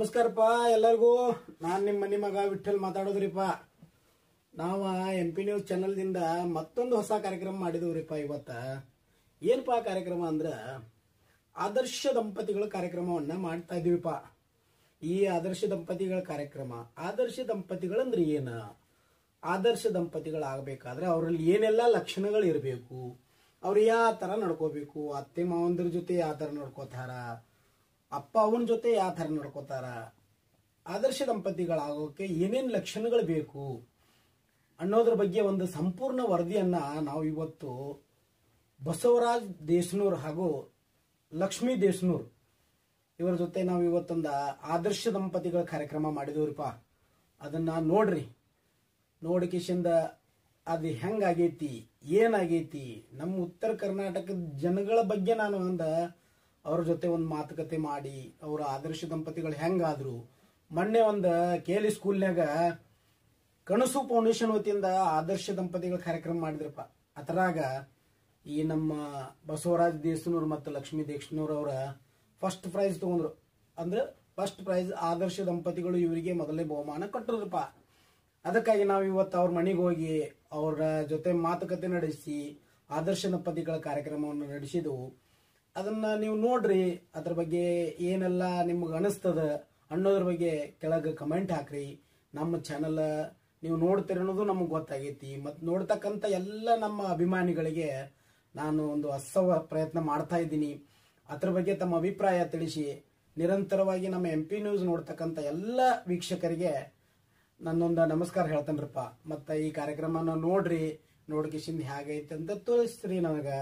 ನಮಸ್ಕಾರಪ್ಪ ಎಲ್ಲರಿಗೂ ನಾನು ನಿಮ್ಮ ಮನೆ ಮಗ ವಿಠಲ್ ಮಾತಾಡೋದ್ರಿಪ್ಪ ನಾವು ಎಂ ಪಿ ನ್ಯೂಸ್ ಚಾನಲ್ದಿಂದ ಮತ್ತೊಂದು ಹೊಸ ಕಾರ್ಯಕ್ರಮ ಮಾಡಿದವ್ರಿಪ್ಪ ಇವತ್ತ ಏನಪ್ಪ ಆ ಕಾರ್ಯಕ್ರಮ ಅಂದ್ರೆ ಆದರ್ಶ ದಂಪತಿಗಳ ಕಾರ್ಯಕ್ರಮವನ್ನ ಮಾಡ್ತಾ ಇದೀವಿಪ್ಪ ಈ ಆದರ್ಶ ದಂಪತಿಗಳ ಕಾರ್ಯಕ್ರಮ ಆದರ್ಶ ದಂಪತಿಗಳಂದ್ರೆ ಏನು ಆದರ್ಶ ದಂಪತಿಗಳಾಗಬೇಕಾದ್ರೆ ಅವರಲ್ಲಿ ಏನೆಲ್ಲ ಲಕ್ಷಣಗಳು ಇರಬೇಕು ಅವ್ರು ಯಾವ ಥರ ನಡ್ಕೋಬೇಕು ಅತ್ತೆ ಮಾವಂದ್ರ ಜೊತೆ ಯಾವ ಥರ ನಡ್ಕೋತಾರ ಅಪ್ಪ ಅವನ ಜೊತೆ ಯಾವ ಥರ ನಡ್ಕೋತಾರ ಆದರ್ಶ ದಂಪತಿಗಳಾಗೋಕೆ ಏನೇನು ಲಕ್ಷಣಗಳು ಬೇಕು ಅನ್ನೋದ್ರ ಬಗ್ಗೆ ಒಂದು ಸಂಪೂರ್ಣ ವರದಿಯನ್ನ ನಾವು ಇವತ್ತು ಬಸವರಾಜ್ ದೇಶನೂರ್ ಹಾಗೂ ಲಕ್ಷ್ಮೀ ದೇಶನೂರ್ ಇವರ ಜೊತೆ ನಾವು ಇವತ್ತೊಂದು ಆದರ್ಶ ದಂಪತಿಗಳ ಕಾರ್ಯಕ್ರಮ ಮಾಡಿದವ್ರಿಪ್ಪ ಅದನ್ನ ನೋಡ್ರಿ ನೋಡಿಕಿಶಿಂದ ಅದು ಹೆಂಗಾಗೈತಿ ಏನಾಗೈತಿ ನಮ್ಮ ಉತ್ತರ ಕರ್ನಾಟಕದ ಜನಗಳ ಬಗ್ಗೆ ನಾನು ಒಂದು ಅವ್ರ ಜೊತೆ ಒಂದು ಮಾತುಕತೆ ಮಾಡಿ ಅವರ ಆದರ್ಶ ದಂಪತಿಗಳು ಹೆಂಗಾದ್ರು ಮೊನ್ನೆ ಒಂದು ಕೇಲಿ ಸ್ಕೂಲ್ನಾಗ ಕನಸು ಫೌಂಡೇಶನ್ ವತಿಯಿಂದ ಆದರ್ಶ ದಂಪತಿಗಳ ಕಾರ್ಯಕ್ರಮ ಮಾಡಿದ್ರಪ್ಪ ಅದರಾಗ ಈ ನಮ್ಮ ಬಸವರಾಜ್ ದೇಶನೂರ್ ಮತ್ತು ಲಕ್ಷ್ಮೀ ದೇಶನೂರ್ ಅವರ ಫಸ್ಟ್ ಪ್ರೈಸ್ ತಗೊಂಡ್ರು ಅಂದ್ರೆ ಫಸ್ಟ್ ಪ್ರೈಸ್ ಆದರ್ಶ ದಂಪತಿಗಳು ಇವರಿಗೆ ಮೊದಲನೇ ಬಹುಮಾನ ಕೊಟ್ಟರಪ್ಪ ಅದಕ್ಕಾಗಿ ನಾವು ಇವತ್ತು ಅವ್ರ ಮನೆಗೆ ಹೋಗಿ ಅವರ ಜೊತೆ ಮಾತುಕತೆ ನಡೆಸಿ ಆದರ್ಶ ದಂಪತಿಗಳ ಕಾರ್ಯಕ್ರಮವನ್ನು ನಡೆಸಿದೆವು ಅದನ್ನ ನೀವು ನೋಡ್ರಿ ಅದ್ರ ಬಗ್ಗೆ ಏನೆಲ್ಲ ನಿಮ್ಗೆ ಅನಿಸ್ತದ ಅನ್ನೋದ್ರ ಬಗ್ಗೆ ಕೆಳಗೆ ಕಮೆಂಟ್ ಹಾಕ್ರಿ ನಮ್ಮ ಚಾನಲ್ ನೀವು ನೋಡ್ತೀರಿ ಅನ್ನೋದು ನಮಗೆ ಗೊತ್ತಾಗೈತಿ ಮತ್ತು ನೋಡ್ತಕ್ಕಂಥ ಎಲ್ಲ ನಮ್ಮ ಅಭಿಮಾನಿಗಳಿಗೆ ನಾನು ಒಂದು ಹೊಸ ಪ್ರಯತ್ನ ಮಾಡ್ತಾ ಇದ್ದೀನಿ ಅದ್ರ ಬಗ್ಗೆ ತಮ್ಮ ಅಭಿಪ್ರಾಯ ತಿಳಿಸಿ ನಿರಂತರವಾಗಿ ನಮ್ಮ ಎಂ ಪಿ ನ್ಯೂಸ್ ನೋಡ್ತಕ್ಕಂಥ ಎಲ್ಲ ವೀಕ್ಷಕರಿಗೆ ನನ್ನೊಂದು ನಮಸ್ಕಾರ ಹೇಳ್ತೇನ್ರಪ್ಪ ಮತ್ತು ಈ ಕಾರ್ಯಕ್ರಮನ ನೋಡ್ರಿ ನೋಡ್ಕಿಸಿಂದ ಹೇಗೈತೆ ಅಂತ ತೋರಿಸ್ರಿ ನನಗೆ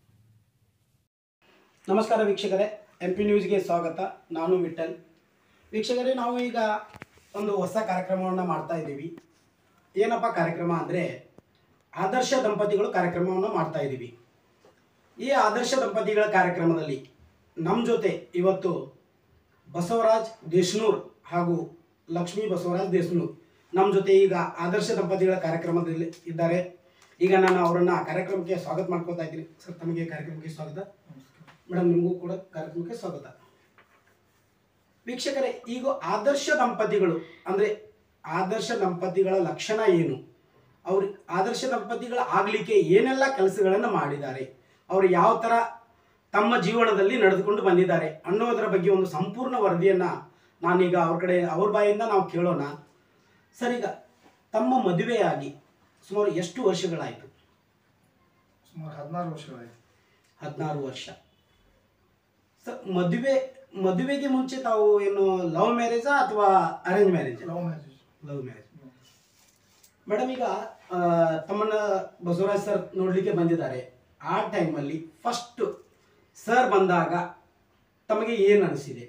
ನಮಸ್ಕಾರ ವೀಕ್ಷಕರೇ ಎಂ ಪಿ ನ್ಯೂಸ್ಗೆ ಸ್ವಾಗತ ನಾನು ವಿಠಲ್ ವೀಕ್ಷಕರೇ ನಾವು ಈಗ ಒಂದು ಹೊಸ ಕಾರ್ಯಕ್ರಮವನ್ನು ಮಾಡ್ತಾ ಇದ್ದೀವಿ ಏನಪ್ಪ ಕಾರ್ಯಕ್ರಮ ಅಂದರೆ ಆದರ್ಶ ದಂಪತಿಗಳು ಕಾರ್ಯಕ್ರಮವನ್ನು ಮಾಡ್ತಾ ಇದ್ದೀವಿ ಈ ಆದರ್ಶ ದಂಪತಿಗಳ ಕಾರ್ಯಕ್ರಮದಲ್ಲಿ ನಮ್ಮ ಜೊತೆ ಇವತ್ತು ಬಸವರಾಜ್ ದೇಶನೂರ್ ಹಾಗೂ ಲಕ್ಷ್ಮೀ ಬಸವರಾಜ್ ದೇಶನೂರ್ ನಮ್ಮ ಜೊತೆ ಈಗ ಆದರ್ಶ ದಂಪತಿಗಳ ಕಾರ್ಯಕ್ರಮದಲ್ಲಿ ಇದ್ದಾರೆ ಈಗ ನಾನು ಅವರನ್ನ ಕಾರ್ಯಕ್ರಮಕ್ಕೆ ಸ್ವಾಗತ ಮಾಡ್ಕೋತಾ ಇದ್ದೀನಿ ಸರ್ ತಮಗೆ ಕಾರ್ಯಕ್ರಮಕ್ಕೆ ಸ್ವಾಗತ ಮೇಡಮ್ ನಿಮಗೂ ಕೂಡ ಕಾರ್ಯಕ್ರಮಕ್ಕೆ ಸ್ವಾಗತ ವೀಕ್ಷಕರೇ ಈಗ ಆದರ್ಶ ದಂಪತಿಗಳು ಅಂದ್ರೆ ಆದರ್ಶ ದಂಪತಿಗಳ ಲಕ್ಷಣ ಏನು ಅವ್ರು ಆದರ್ಶ ದಂಪತಿಗಳ ಆಗ್ಲಿಕ್ಕೆ ಏನೆಲ್ಲ ಕೆಲಸಗಳನ್ನು ಮಾಡಿದ್ದಾರೆ ಅವರು ಯಾವ ಥರ ತಮ್ಮ ಜೀವನದಲ್ಲಿ ನಡೆದುಕೊಂಡು ಬಂದಿದ್ದಾರೆ ಅನ್ನೋದರ ಬಗ್ಗೆ ಒಂದು ಸಂಪೂರ್ಣ ವರದಿಯನ್ನ ನಾನೀಗ ಅವ್ರ ಕಡೆ ಅವ್ರ ಬಾಯಿಂದ ನಾವು ಕೇಳೋಣ ಸರ್ ಈಗ ತಮ್ಮ ಮದುವೆಯಾಗಿ ಸುಮಾರು ಎಷ್ಟು ವರ್ಷಗಳಾಯಿತು ಸುಮಾರು ಹದಿನಾರು ವರ್ಷಗಳಾಯ್ತು ಹದಿನಾರು ವರ್ಷ ಸರ್ ಮದುವೆ ಮದುವೆಗೆ ಮುಂಚೆ ತಾವು ಏನು ಲವ್ ಮ್ಯಾರೇಜಾ ಅಥವಾ arrange marriage love marriage love marriage madam ಈಗ ಆ, ತಮ್ಮನ್ನ ಬಸವರಾಜ್ ಸರ್ ನೋಡ್ಲಿಕ್ಕೆ ಬಂದಿದ್ದಾರೆ ಆ ಟೈಮಲ್ಲಿ ಫಸ್ಟ್ ಸರ್ ಬಂದಾಗ ತಮಗೆ ಏನು ಅನಿಸಿದೆ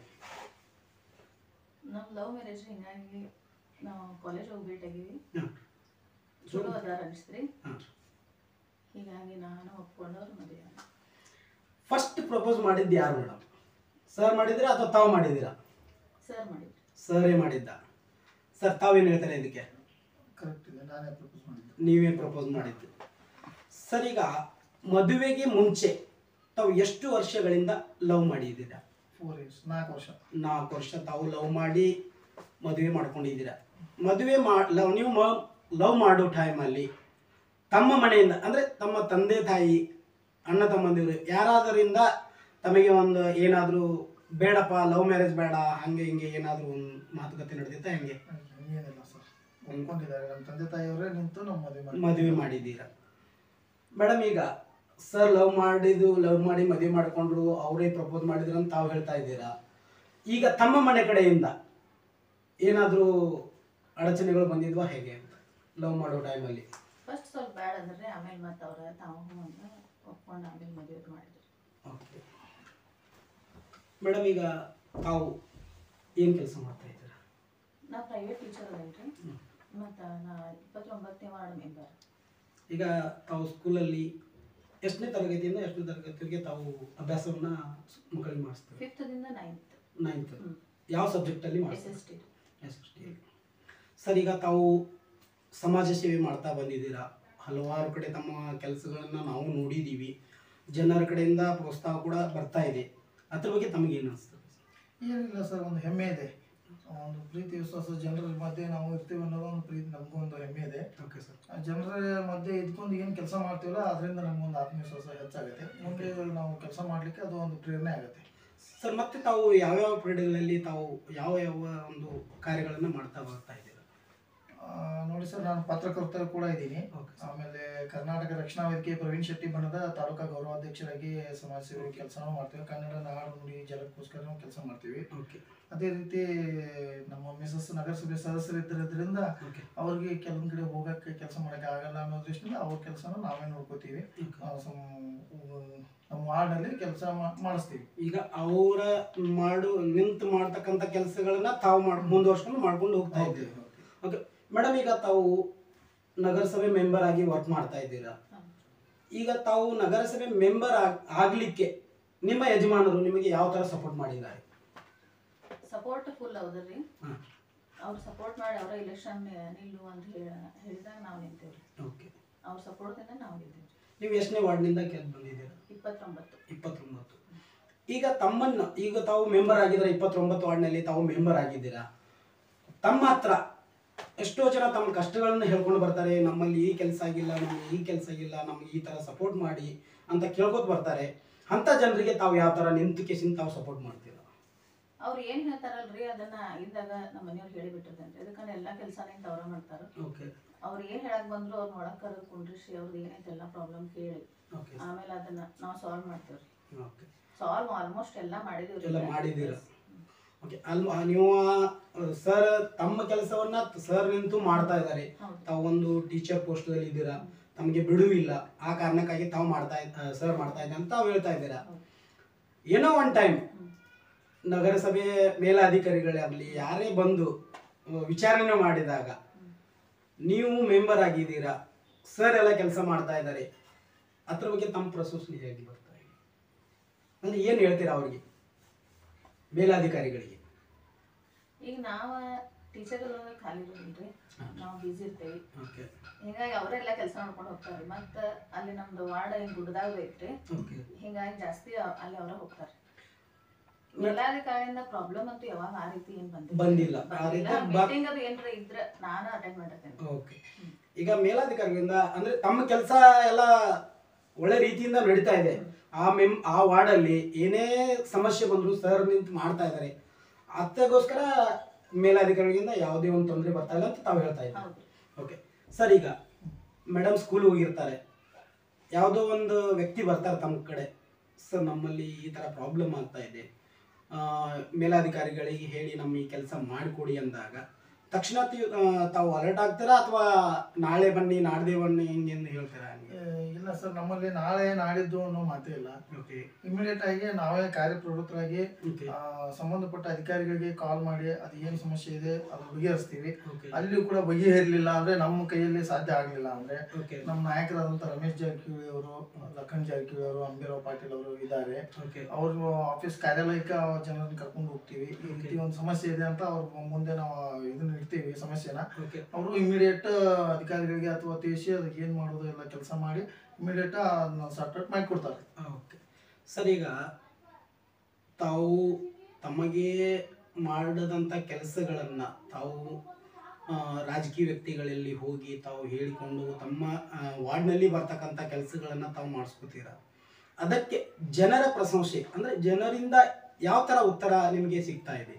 ನಮ್ಮ ಲವ್ ಮ್ಯಾರೇಜ್ ಹಿಂಗಾಗಿ ನಾವು ಕಾಲೇಜ್ ಹೋಗಿ ಭೇಟಿ ಆಗೀವಿ ಹಾಂ ಚಲೋ ಅದಾರ ಅನಿಸ್ತ್ರಿ ಹಾಂ ಹೀಗಾಗಿ ನಾನು ಒಪ್ಕೊಂಡವ್ರು ಮದುವೆ ಫಸ್ಟ್ ಪ್ರಪೋಸ್ ಮಾಡಿದ್ದು ಯಾರು ಮೇಡಮ್ ಸರ್ ಮಾಡಿದ್ದೀರಾ ಅಥವಾ ತಾವು ಮಾಡಿದ್ದೀರಾ ಸರ್ ಮಾಡಿದ್ರು ಸರೇ ಮಾಡಿದ್ದ ಸರ್ ತಾವೇನು ಹೇಳ್ತಾರೆ ಇದಕ್ಕೆ ಕರೆಕ್ಟ್ ಇದೆ ನಾನೇ ಪ್ರಪೋಸ್ ಮಾಡಿದ್ದು ನೀವೇ ಪ್ರಪೋಸ್ ಮಾಡಿದ್ದು ಸರ್ ಈಗ ಮದುವೆಗೆ ಮುಂಚೆ ತಾವು ಎಷ್ಟು ವರ್ಷಗಳಿಂದ ಲವ್ ಮಾಡಿದ್ದೀರಾ ಫೋರ್ ಇಯರ್ಸ್ ನಾಲ್ಕು ವರ್ಷ ನಾಲ್ಕು ವರ್ಷ ತಾವು ಲವ್ ಮಾಡಿ ಮದುವೆ ಮಾಡ್ಕೊಂಡಿದ್ದೀರಾ ಮದುವೆ ಮಾ ಲವ್ ನೀವು ಲವ್ ಮಾಡೋ ಟೈಮಲ್ಲಿ ತಮ್ಮ ಮನೆಯಿಂದ ಅಂದರೆ ತಮ್ಮ ತಂದೆ ತಾಯಿ ಅಣ್ಣ ತಮ್ಮಂದಿರು ಯಾರಾದರಿಂದ ತಮಗೆ ಒಂದು ಏನಾದರೂ ಬೇಡಪ್ಪ ಲವ್ ಮ್ಯಾರೇಜ್ ಬೇಡ ಹಂಗೆ ಹಿಂಗೆ ಏನಾದರೂ ಒಂದು ಮಾತುಕತೆ ನಡೆದಿತ್ತ ಹೆಂಗೆ ಏನಿಲ್ಲ ಸರ್ ಒಪ್ಕೊಂಡಿದ್ದಾರೆ ನಮ್ಮ ತಂದೆ ತಾಯಿಯವರೇ ನಿಂತು ನಮ್ಮ ಮದುವೆ ಮಾಡಿ ಮದುವೆ ಮಾಡಿದ್ದೀರಾ ಮೇಡಮ್ ಈಗ ಸರ್ ಲವ್ ಮಾಡಿದ್ದು ಲವ್ ಮಾಡಿ ಮದುವೆ ಮಾಡ್ಕೊಂಡ್ರು ಅವರೇ ಪ್ರಪೋಸ್ ಮಾಡಿದ್ರು ಅಂತ ತಾವು ಹೇಳ್ತಾ ಇದ್ದೀರಾ ಈಗ ತಮ್ಮ ಮನೆ ಕಡೆಯಿಂದ ಏನಾದರೂ ಅಡಚಣೆಗಳು ಬಂದಿದ್ವಾ ಹೇಗೆ ಅಂತ ಲವ್ ಮಾಡೋ ಟೈಮಲ್ಲಿ ಫಸ್ಟ್ ಸ್ವಲ್ಪ ಬ್ಯಾಡ ಅಂದ್ರೆ ಆಮೇಲೆ ಮತ್ತೆ ಅವ್ರ ತಾವು ಹ್ಞೂ ಅಂತ ಒಪ್ಕೊಂಡು ಆಮೇಲೆ ಮದುವೆ ಮಾಡಿದ್ರು ಓಕೆ ಮೇಡಮ್ ಈಗ ತಾವು ಏನು ಕೆಲಸ ಮಾಡ್ತಾ ಇದ್ದೀರಾ ನಾ ಪ್ರೈವೇಟ್ ಟೀಚರ್ ಅದೇನ್ರಿ ಮತ್ತು ನಾ ಇಪ್ಪತ್ತೊಂಬತ್ತನೇ ವಾರ್ಡ್ ಮೆಂಬರ್ ಈಗ ತಾವು ಸ್ಕೂಲಲ್ಲಿ ಎಷ್ಟನೇ ತರಗತಿಯಿಂದ ಎಷ್ಟನೇ ತರಗತಿವರೆಗೆ ತಾವು ಅಭ್ಯಾಸವನ್ನ ಮಕ್ಕಳಿಗೆ ಮಾಡಿಸ್ತಾರೆ ಫಿಫ್ತ್ದಿಂದ ನೈನ್ತ್ ನೈನ್ತ್ ಹ್ಮ್. ಯಾವ ಸಬ್ಜೆಕ್ಟಲ್ಲಿ ಎಸ್ ಮಾಡ್ತಾರೆ S T S S T sir ಈಗ ತಾವು ಸಮಾಜ ಸೇವೆ ಮಾಡ್ತಾ ಬಂದಿದ್ದೀರಾ ಹಲವಾರು ಕಡೆ ತಮ್ಮ ಕೆಲಸಗಳನ್ನು ನಾವು ನೋಡಿದ್ದೀವಿ ಜನರ ಕಡೆಯಿಂದ ಪ್ರೋತ್ಸಾಹ ಕೂಡ ಬರ್ತಾ ಇದೆ ಅದ್ರ ಬಗ್ಗೆ ತಮಗೇನು ಅನಿಸ್ತದೆ ಏನಿಲ್ಲ ಸರ್ ಒಂದು ಹೆಮ್ಮೆ ಇದೆ ಒಂದು ಪ್ರೀತಿ ವಿಶ್ವಾಸ ಜನರ ಮಧ್ಯೆ ನಾವು ಇರ್ತೀವಿ ಅನ್ನೋದು ಒಂದು ಪ್ರೀತಿ ನಮಗೂ ಒಂದು ಹೆಮ್ಮೆ ಇದೆ ಓಕೆ ಸರ್ ಆ ಜನರ ಮಧ್ಯೆ ಇದ್ಕೊಂಡು ಏನು ಕೆಲಸ ಮಾಡ್ತೀವಲ್ಲ ಅದರಿಂದ ನಮಗೊಂದು ಆತ್ಮವಿಶ್ವಾಸ ಹೆಚ್ಚಾಗುತ್ತೆ ಮುಂದೆ ನಾವು ಕೆಲಸ ಮಾಡಲಿಕ್ಕೆ ಅದು ಒಂದು ಪ್ರೇರಣೆ ಆಗುತ್ತೆ ಸರ್ ಮತ್ತೆ ತಾವು ಯಾವ್ಯಾವ ಪೀರಿಯಡ್ಗಳಲ್ಲಿ ತಾವು ಯಾವ ಯಾವ ಒಂದು ಕಾರ್ಯಗಳನ್ನು ಮಾಡ್ತಾ ಬರ್ತಾ ಇದ್ದೀರಾ ಆ, ನೋಡಿ ಸರ್ ನಾನು ಪತ್ರಕರ್ತ ಕೂಡ ಇದ್ದೀನಿ ಓಕೆ ಆಮೇಲೆ ಕರ್ನಾಟಕ ರಕ್ಷಣಾ ವೇದಿಕೆ ಪ್ರವೀಣ್ ಶೆಟ್ಟಿ ಬಣದ ತಾಲೂಕಾ ಗೌರವಾಧ್ಯಕ್ಷರಾಗಿ ಸಮಾಜ ಸೇವೆ ಕೆಲಸನೂ ಮಾಡ್ತೀವಿ ಕನ್ನಡ ನಾಡು ನುಡಿ ಜಲಕ್ಕೋಸ್ಕರ ಕೆಲಸ ಮಾಡ್ತೀವಿ ಓಕೆ ಅದೇ ರೀತಿ ನಮ್ಮ ಮಿಸಸ್ ನಗರಸಭೆ ಸದಸ್ಯರಿದ್ದರಿಂದ ಓಕೆ ಅವ್ರಿಗೆ ಕೆಲವೊಂದ್ ಕಡೆ ಹೋಗಕ್ಕೆ ಕೆಲಸ ಮಾಡಕ್ಕೆ ಆಗಲ್ಲ ಅನ್ನೋ ದೃಷ್ಟಿಯಿಂದ ಅವ್ರ ಕೆಲಸನ ನಾವೇ ನೋಡ್ಕೋತೀವಿ ಆ, ಸಮ್- ನಮ್ಮ ವಾರ್ಡ್ನಲ್ಲಿ ಕೆಲಸ ಮಾಡಿಸ್ತೀವಿ ಈಗ ಅವರ ಮಾಡು ನಿಂತು ಮಾಡ್ತಕ್ಕಂಥ ಕೆಲಸಗಳನ್ನ ತಾವು ಮಾಡ್ ಮುಂದುವರ್ಸ್ಕೊಂಡು ಮಾಡ್ಕೊಂಡು ಹೋಗ್ತಾ ಇದ್ದೀವಿ ಓಕೆ ಮೇಡಮ್ ಈಗ ತಾವು ನಗರಸಭೆ ಮೆಂಬರ್ ಆಗಿ ವರ್ಕ್ ಮಾಡ್ತಾ ಇದ್ದೀರಾ ಈಗ ತಾವು ನಗರಸಭೆ ಮೆಂಬರ್ ಆಗ್ಲಿಕ್ಕೆ ನಿಮ್ಮ ಯಜಮಾನರು ನಿಮಗೆ ಯಾವ ತರ ಸಪೋರ್ಟ್ ಮಾಡಿದ್ದಾರೆ ಸಪೋರ್ಟ್ ಫುಲ್ ಹೌದ್ರಿ ಹಾಂ ಅವ್ರು ಸಪೋರ್ಟ್ ಮಾಡಿ ಅವರ ಇಲೆಕ್ಷನ್ ನಿಲ್ಲು ಅಂತ ಹೇಳ ಹೇಳಿದಾಗ ನಾವು ನಿಂತೇವ್ರಿ ಓಕೆ ಅವ್ರ ಸಪೋರ್ಟ್ದಿಂದ ನಾವು ನಿಂತೇವ್ರಿ ನೀವು ಎಷ್ಟನೇ ವಾರ್ಡ್ನಿಂದ ಗೆದ್ದು ಬಂದಿದ್ದೀರಾ ಇಪ್ಪತ್ತೊಂಬತ್ತು ಇಪ್ಪತ್ತೊಂಬತ್ತು ಈಗ ತಮ್ಮನ್ನ ಈಗ ತಾವು ಮೆಂಬರ್ ಆಗಿದ್ರೆ ಇಪ್ಪತ್ತೊಂಬತ್ತು ವಾರ್ಡ್ನಲ್ಲಿ ತಾವು ಮೆಂಬರ್ ಆಗಿದ್ದೀರಾ ತಮ್ಮ ಹತ್ರ ಎಷ್ಟೋ ಜನ ತಮ್ಮ ಕಷ್ಟಗಳನ್ನ ಹೇಳ್ಕೊಂಡು ಬರ್ತಾರೆ ನಮ್ಮಲ್ಲಿ ಈ ಕೆಲಸ ಆಗಿಲ್ಲ ನಮಗೆ ಈ ಕೆಲಸ ಆಗಿಲ್ಲ ನಮ್ಗೆ ಈ ತರ ಸಪೋರ್ಟ್ ಮಾಡಿ ಅಂತ ಕೇಳ್ಕೊತ ಬರ್ತಾರೆ ಅಂತ ಜನರಿಗೆ ತಾವು ಯಾವ ತರ ನಿಂತು ಕೇಸಿನ ತಾವು ಸಪೋರ್ಟ್ ಮಾಡ್ತೀರಾ ಅವ್ರು ಏನ್ ಹೇಳ್ತಾರಲ್ರಿ ಅದನ್ನ ಇದ್ದಾಗ ನಮ್ಮ ಮನೆಯವ್ರು ಹೇಳಿಬಿಟ್ಟಿರ್ತೇನೆ ಇದಕ್ಕಂದ್ರೆ ಎಲ್ಲಾ ಕೆಲಸನ ಇಂತ ಅವ್ರ ಮಾಡ್ತಾರ ಓಕೆ ಅವ್ರು ಏನ್ ಹೇಳಕ್ ಬಂದ್ರು ಅವ್ರ ಒಳಗ್ ಕರೆದು ಕುಂಡ್ರಿಸಿ ಅವ್ರದ್ದು ಏನೈತೆ ಎಲ್ಲ ಪ್ರಾಬ್ಲಮ್ ಕೇಳಿ ಓಕೆ ಆಮೇಲೆ ಅದನ್ನ ನಾವು ಸಾಲ್ವ್ ಮಾಡ್ತೇವ್ರಿ ಓಕೆ ಸಾಲ್ವ್ ಆಲ್ಮೋಸ್ಟ್ ಎಲ್ಲ ಮಾಡಿದೀವ್ರಿ ಎಲ್ಲ ಮಾಡಿದ್ದೀರಾ ಓಕೆ ಅಲ್ ನೀವು ಸರ್ ತಮ್ಮ ಕೆಲಸವನ್ನ ಸರ್ ನಿಂತು ಮಾಡ್ತಾ ಇದ್ದಾರೆ ಹೌದು. ತಾವು ಒಂದು ಟೀಚರ್ ಪೋಸ್ಟಲ್ಲಿ ಇದ್ದೀರಾ ತಮಗೆ ಬಿಡುವಿಲ್ಲ ಆ ಕಾರಣಕ್ಕಾಗಿ ತಾವು ಮಾಡ್ತಾ ಸರ್ ಮಾಡ್ತಾ ಇದ್ದೆ ಅಂತ ತಾವು ಹೇಳ್ತಾ ಇದ್ದೀರಾ ಹೌದು. ಏನೋ ಒನ್ ಟೈಮ್ ಹ್ಮ್. ನಗರಸಭೆ ಮೇಲಾಧಿಕಾರಿಗಳಾಗಲಿ ಯಾರೇ ಬಂದು ಆ, ವಿಚಾರಣೆ ಮಾಡಿದಾಗ ನೀವು ಮೆಂಬರ್ ಆಗಿದ್ದೀರಾ ಸರ್ ಎಲ್ಲ ಕೆಲಸ ಮಾಡ್ತಾ ಇದ್ದಾರೆ ಅದ್ರ ಬಗ್ಗೆ ತಮ್ಮ ಪ್ರಶಂಸನೆ ಹೇಗೆ ಬರ್ತಾ ಇದೆ ಅಂದ್ರೆ ಏನು ಹೇಳ್ತೀರಾ ಅವರಿಗೆ ಮೇಲಾಧಿಕಾರಿಗಳಿಗೆ ಈಗ ನಾವ ಟೀಚರ್ಗಳು ಖಾಲಿ ಇರೋದಿಲ್ರಿ ನಾವು ಬಿಸಿ ಇರ್ತೇವಿ ಓಕೆ ಹಿಂಗಾಗಿ ಅವರೆಲ್ಲ ಕೆಲಸ ಮಾಡ್ಕೊಂಡು ಹೋಗ್ತಾರ್ರಿ ಮತ್ತ ಅಲ್ಲಿ ನಮ್ದು ವಾರ್ಡ್ ಹಿಂಗ್ ಗುಡ್ದಾಗ ಐತ್ರಿ ಓಕೆ ಹಿಂಗಾಗಿ ಜಾಸ್ತಿ ಅ- ಅಲ್ಲಿ ಅವರ ಹೋಗ್ತಾರೆ ಮೇಲಾಧಿಕಾರಿಯಿಂದ ಪ್ರಾಬ್ಲಮ್ ಅಂತೂ ಯಾವಾಗ ಆ ರೀತಿ ಏನ್ ಬಂದಿಲ್ಲ ಬಂದಿಲ್ಲ ಆ ರೀತಿ ಬ- ಮೀಟಿಂಗ್ ಅದು ಏನ್ರ ಇದ್ರ ನಾನು ಅಟೆಂಡ್ ಮಾಡಿರ್ತೇನೆ ಓಕೆ ಈಗ ಮೇಲಾಧಿಕಾರಿಗಳಿಂದ ಅಂದ್ರೆ ತಮ್ಮ ಕೆಲಸ ಎಲ್ಲ ಒಳ್ಳೆ ರೀತಿಯಿಂದ ನಡೀತಾ ಇದೆ ಆ ಮೆಮ್ ಆ ವಾರ್ಡಲ್ಲಿ ಏನೇ ಸಮಸ್ಯೆ ಬಂದ್ರು ಸರ್ ನಿಂತು ಮಾಡ್ತಾ ಇದ್ದಾರೆ ಅದಕ್ಕೋಸ್ಕರ ಮೇಲಾಧಿಕಾರಿಗಳಿಂದ ಯಾವುದೇ ಒಂದು ತೊಂದರೆ ಬರ್ತಾ ಇಲ್ಲ ಅಂತ ತಾವು ಹೇಳ್ತಾ ಇದ್ದೀವಿ ಹೌದು ಓಕೆ ಸರ್ ಈಗ ಮೇಡಮ್ ಸ್ಕೂಲ್ ಹೋಗಿರ್ತಾರೆ ಯಾವುದೋ ಒಂದು ವ್ಯಕ್ತಿ ಬರ್ತಾರೆ ತಮ್ಮ ಕಡೆ ಸರ್ ನಮ್ಮಲ್ಲಿ ಈ ಥರ ಪ್ರಾಬ್ಲಮ್ ಆಗ್ತಾ ಇದೆ ಆ, ಮೇಲಾಧಿಕಾರಿಗಳಿಗೆ ಹೇಳಿ ನಮ್ಮ ಈ ಕೆಲಸ ಮಾಡಿಕೊಡಿ ಅಂದಾಗ ತಕ್ಷಣ ತಿ- ಆ, ತಾವು ಅಲರ್ಟ್ ಆಗ್ತೀರಾ ಅಥವಾ ನಾಳೆ ಬನ್ನಿ ನಾಡ್ದೇ ಬನ್ನಿ ಹಿಂಗೆಂದು ಹೇಳ್ತೀರಾ ಹಂಗೆ ಏ, ಇಲ್ಲ ಸರ್ ನಮ್ಮಲ್ಲಿ ನಾಳೆ ನಾಡಿದ್ದು ಅನ್ನೋ ಮಾತೇ ಇಲ್ಲ ಓಕೆ ಇಮಿಡಿಯೇಟ್ ಆಗಿ ನಾವೇ ಕಾರ್ಯಪ್ರವೃತ್ತರಾಗಿ ಓಕೆ ಆ, ಸಂಬಂಧಪಟ್ಟ ಅಧಿಕಾರಿಗಳಿಗೆ ಕಾಲ್ ಮಾಡಿ ಅದು ಏನು ಸಮಸ್ಯೆ ಇದೆ ಅದು ಬಗೆಹರಿಸ್ತೀವಿ ಓಕೆ ಅಲ್ಲಿಯೂ ಕೂಡ ಬಗೆಹರಿಲಿಲ್ಲ ಅಂದ್ರೆ ನಮ್ಮ ಕೈಯಲ್ಲಿ ಸಾಧ್ಯ ಆಗಲಿಲ್ಲ ಅಂದ್ರೆ ಓಕೆ ನಮ್ಮ ನಾಯಕರಾದಂಥ ರಮೇಶ್ ಜಾರಕಿಹೊಳಿ ಅವರು ಲಖನ್ ಜಾರಕಿಹೊಳಿ ಅವರು ಅಂಬಿರಾವ್ ಪಾಟೀಲ್ ಅವರು ಇದ್ದಾರೆ ಓಕೆ ಅವ್ರ ಆಫೀಸ್ ಕಾರ್ಯಾಲಯಕ್ಕೆ ಆ ಜನರನ್ನ ಕರ್ಕೊಂಡು ಹೋಗ್ತೀವಿ ಈ ರೀತಿ ಒಂದು ಸಮಸ್ಯೆ ಇದೆ ಅಂತ ಅವ್ರ ಮುಂದೆ ನಾವು ಇದನ್ನ ಇಡ್ತೀವಿ ಸಮಸ್ಯೆನ ಓಕೆ ಅವರು ಇಮಿಡಿಯೇಟ್ ಅಧಿಕಾರಿಗಳಿಗೆ ಅಥವಾ ತಿಳಿಸಿ ಅದಕ್ಕೆ ಏನು ಮಾಡೋದು ಎಲ್ಲ ಕೆಲಸ ಮಾಡಿ ಇಮಿಡಿಯೇಟ್ ಅದನ್ನ ಸಾರ್ಟ್ ಔಟ್ ಮಾಡಿ ಕೊಡ್ತಾರೆ ಓಕೆ ಸರ್ ಈಗ ತಾವು ತಮಗೆ ಮಾಡದಂಥ ಕೆಲಸಗಳನ್ನು ತಾವು ಆ, ರಾಜಕೀಯ ವ್ಯಕ್ತಿಗಳಲ್ಲಿ ಹೋಗಿ ತಾವು ಹೇಳಿಕೊಂಡು ತಮ್ಮ ಆ, ವಾರ್ಡ್ನಲ್ಲಿ ಬರ್ತಕ್ಕಂಥ ಕೆಲಸಗಳನ್ನು ತಾವು ಮಾಡಿಸ್ಕೋತೀರಾ ಅದಕ್ಕೆ ಜನರ ಪ್ರಶಂಸೆ ಅಂದರೆ ಜನರಿಂದ ಯಾವ ಥರ ಉತ್ತರ ನಿಮಗೆ ಸಿಗ್ತಾ ಇದೆ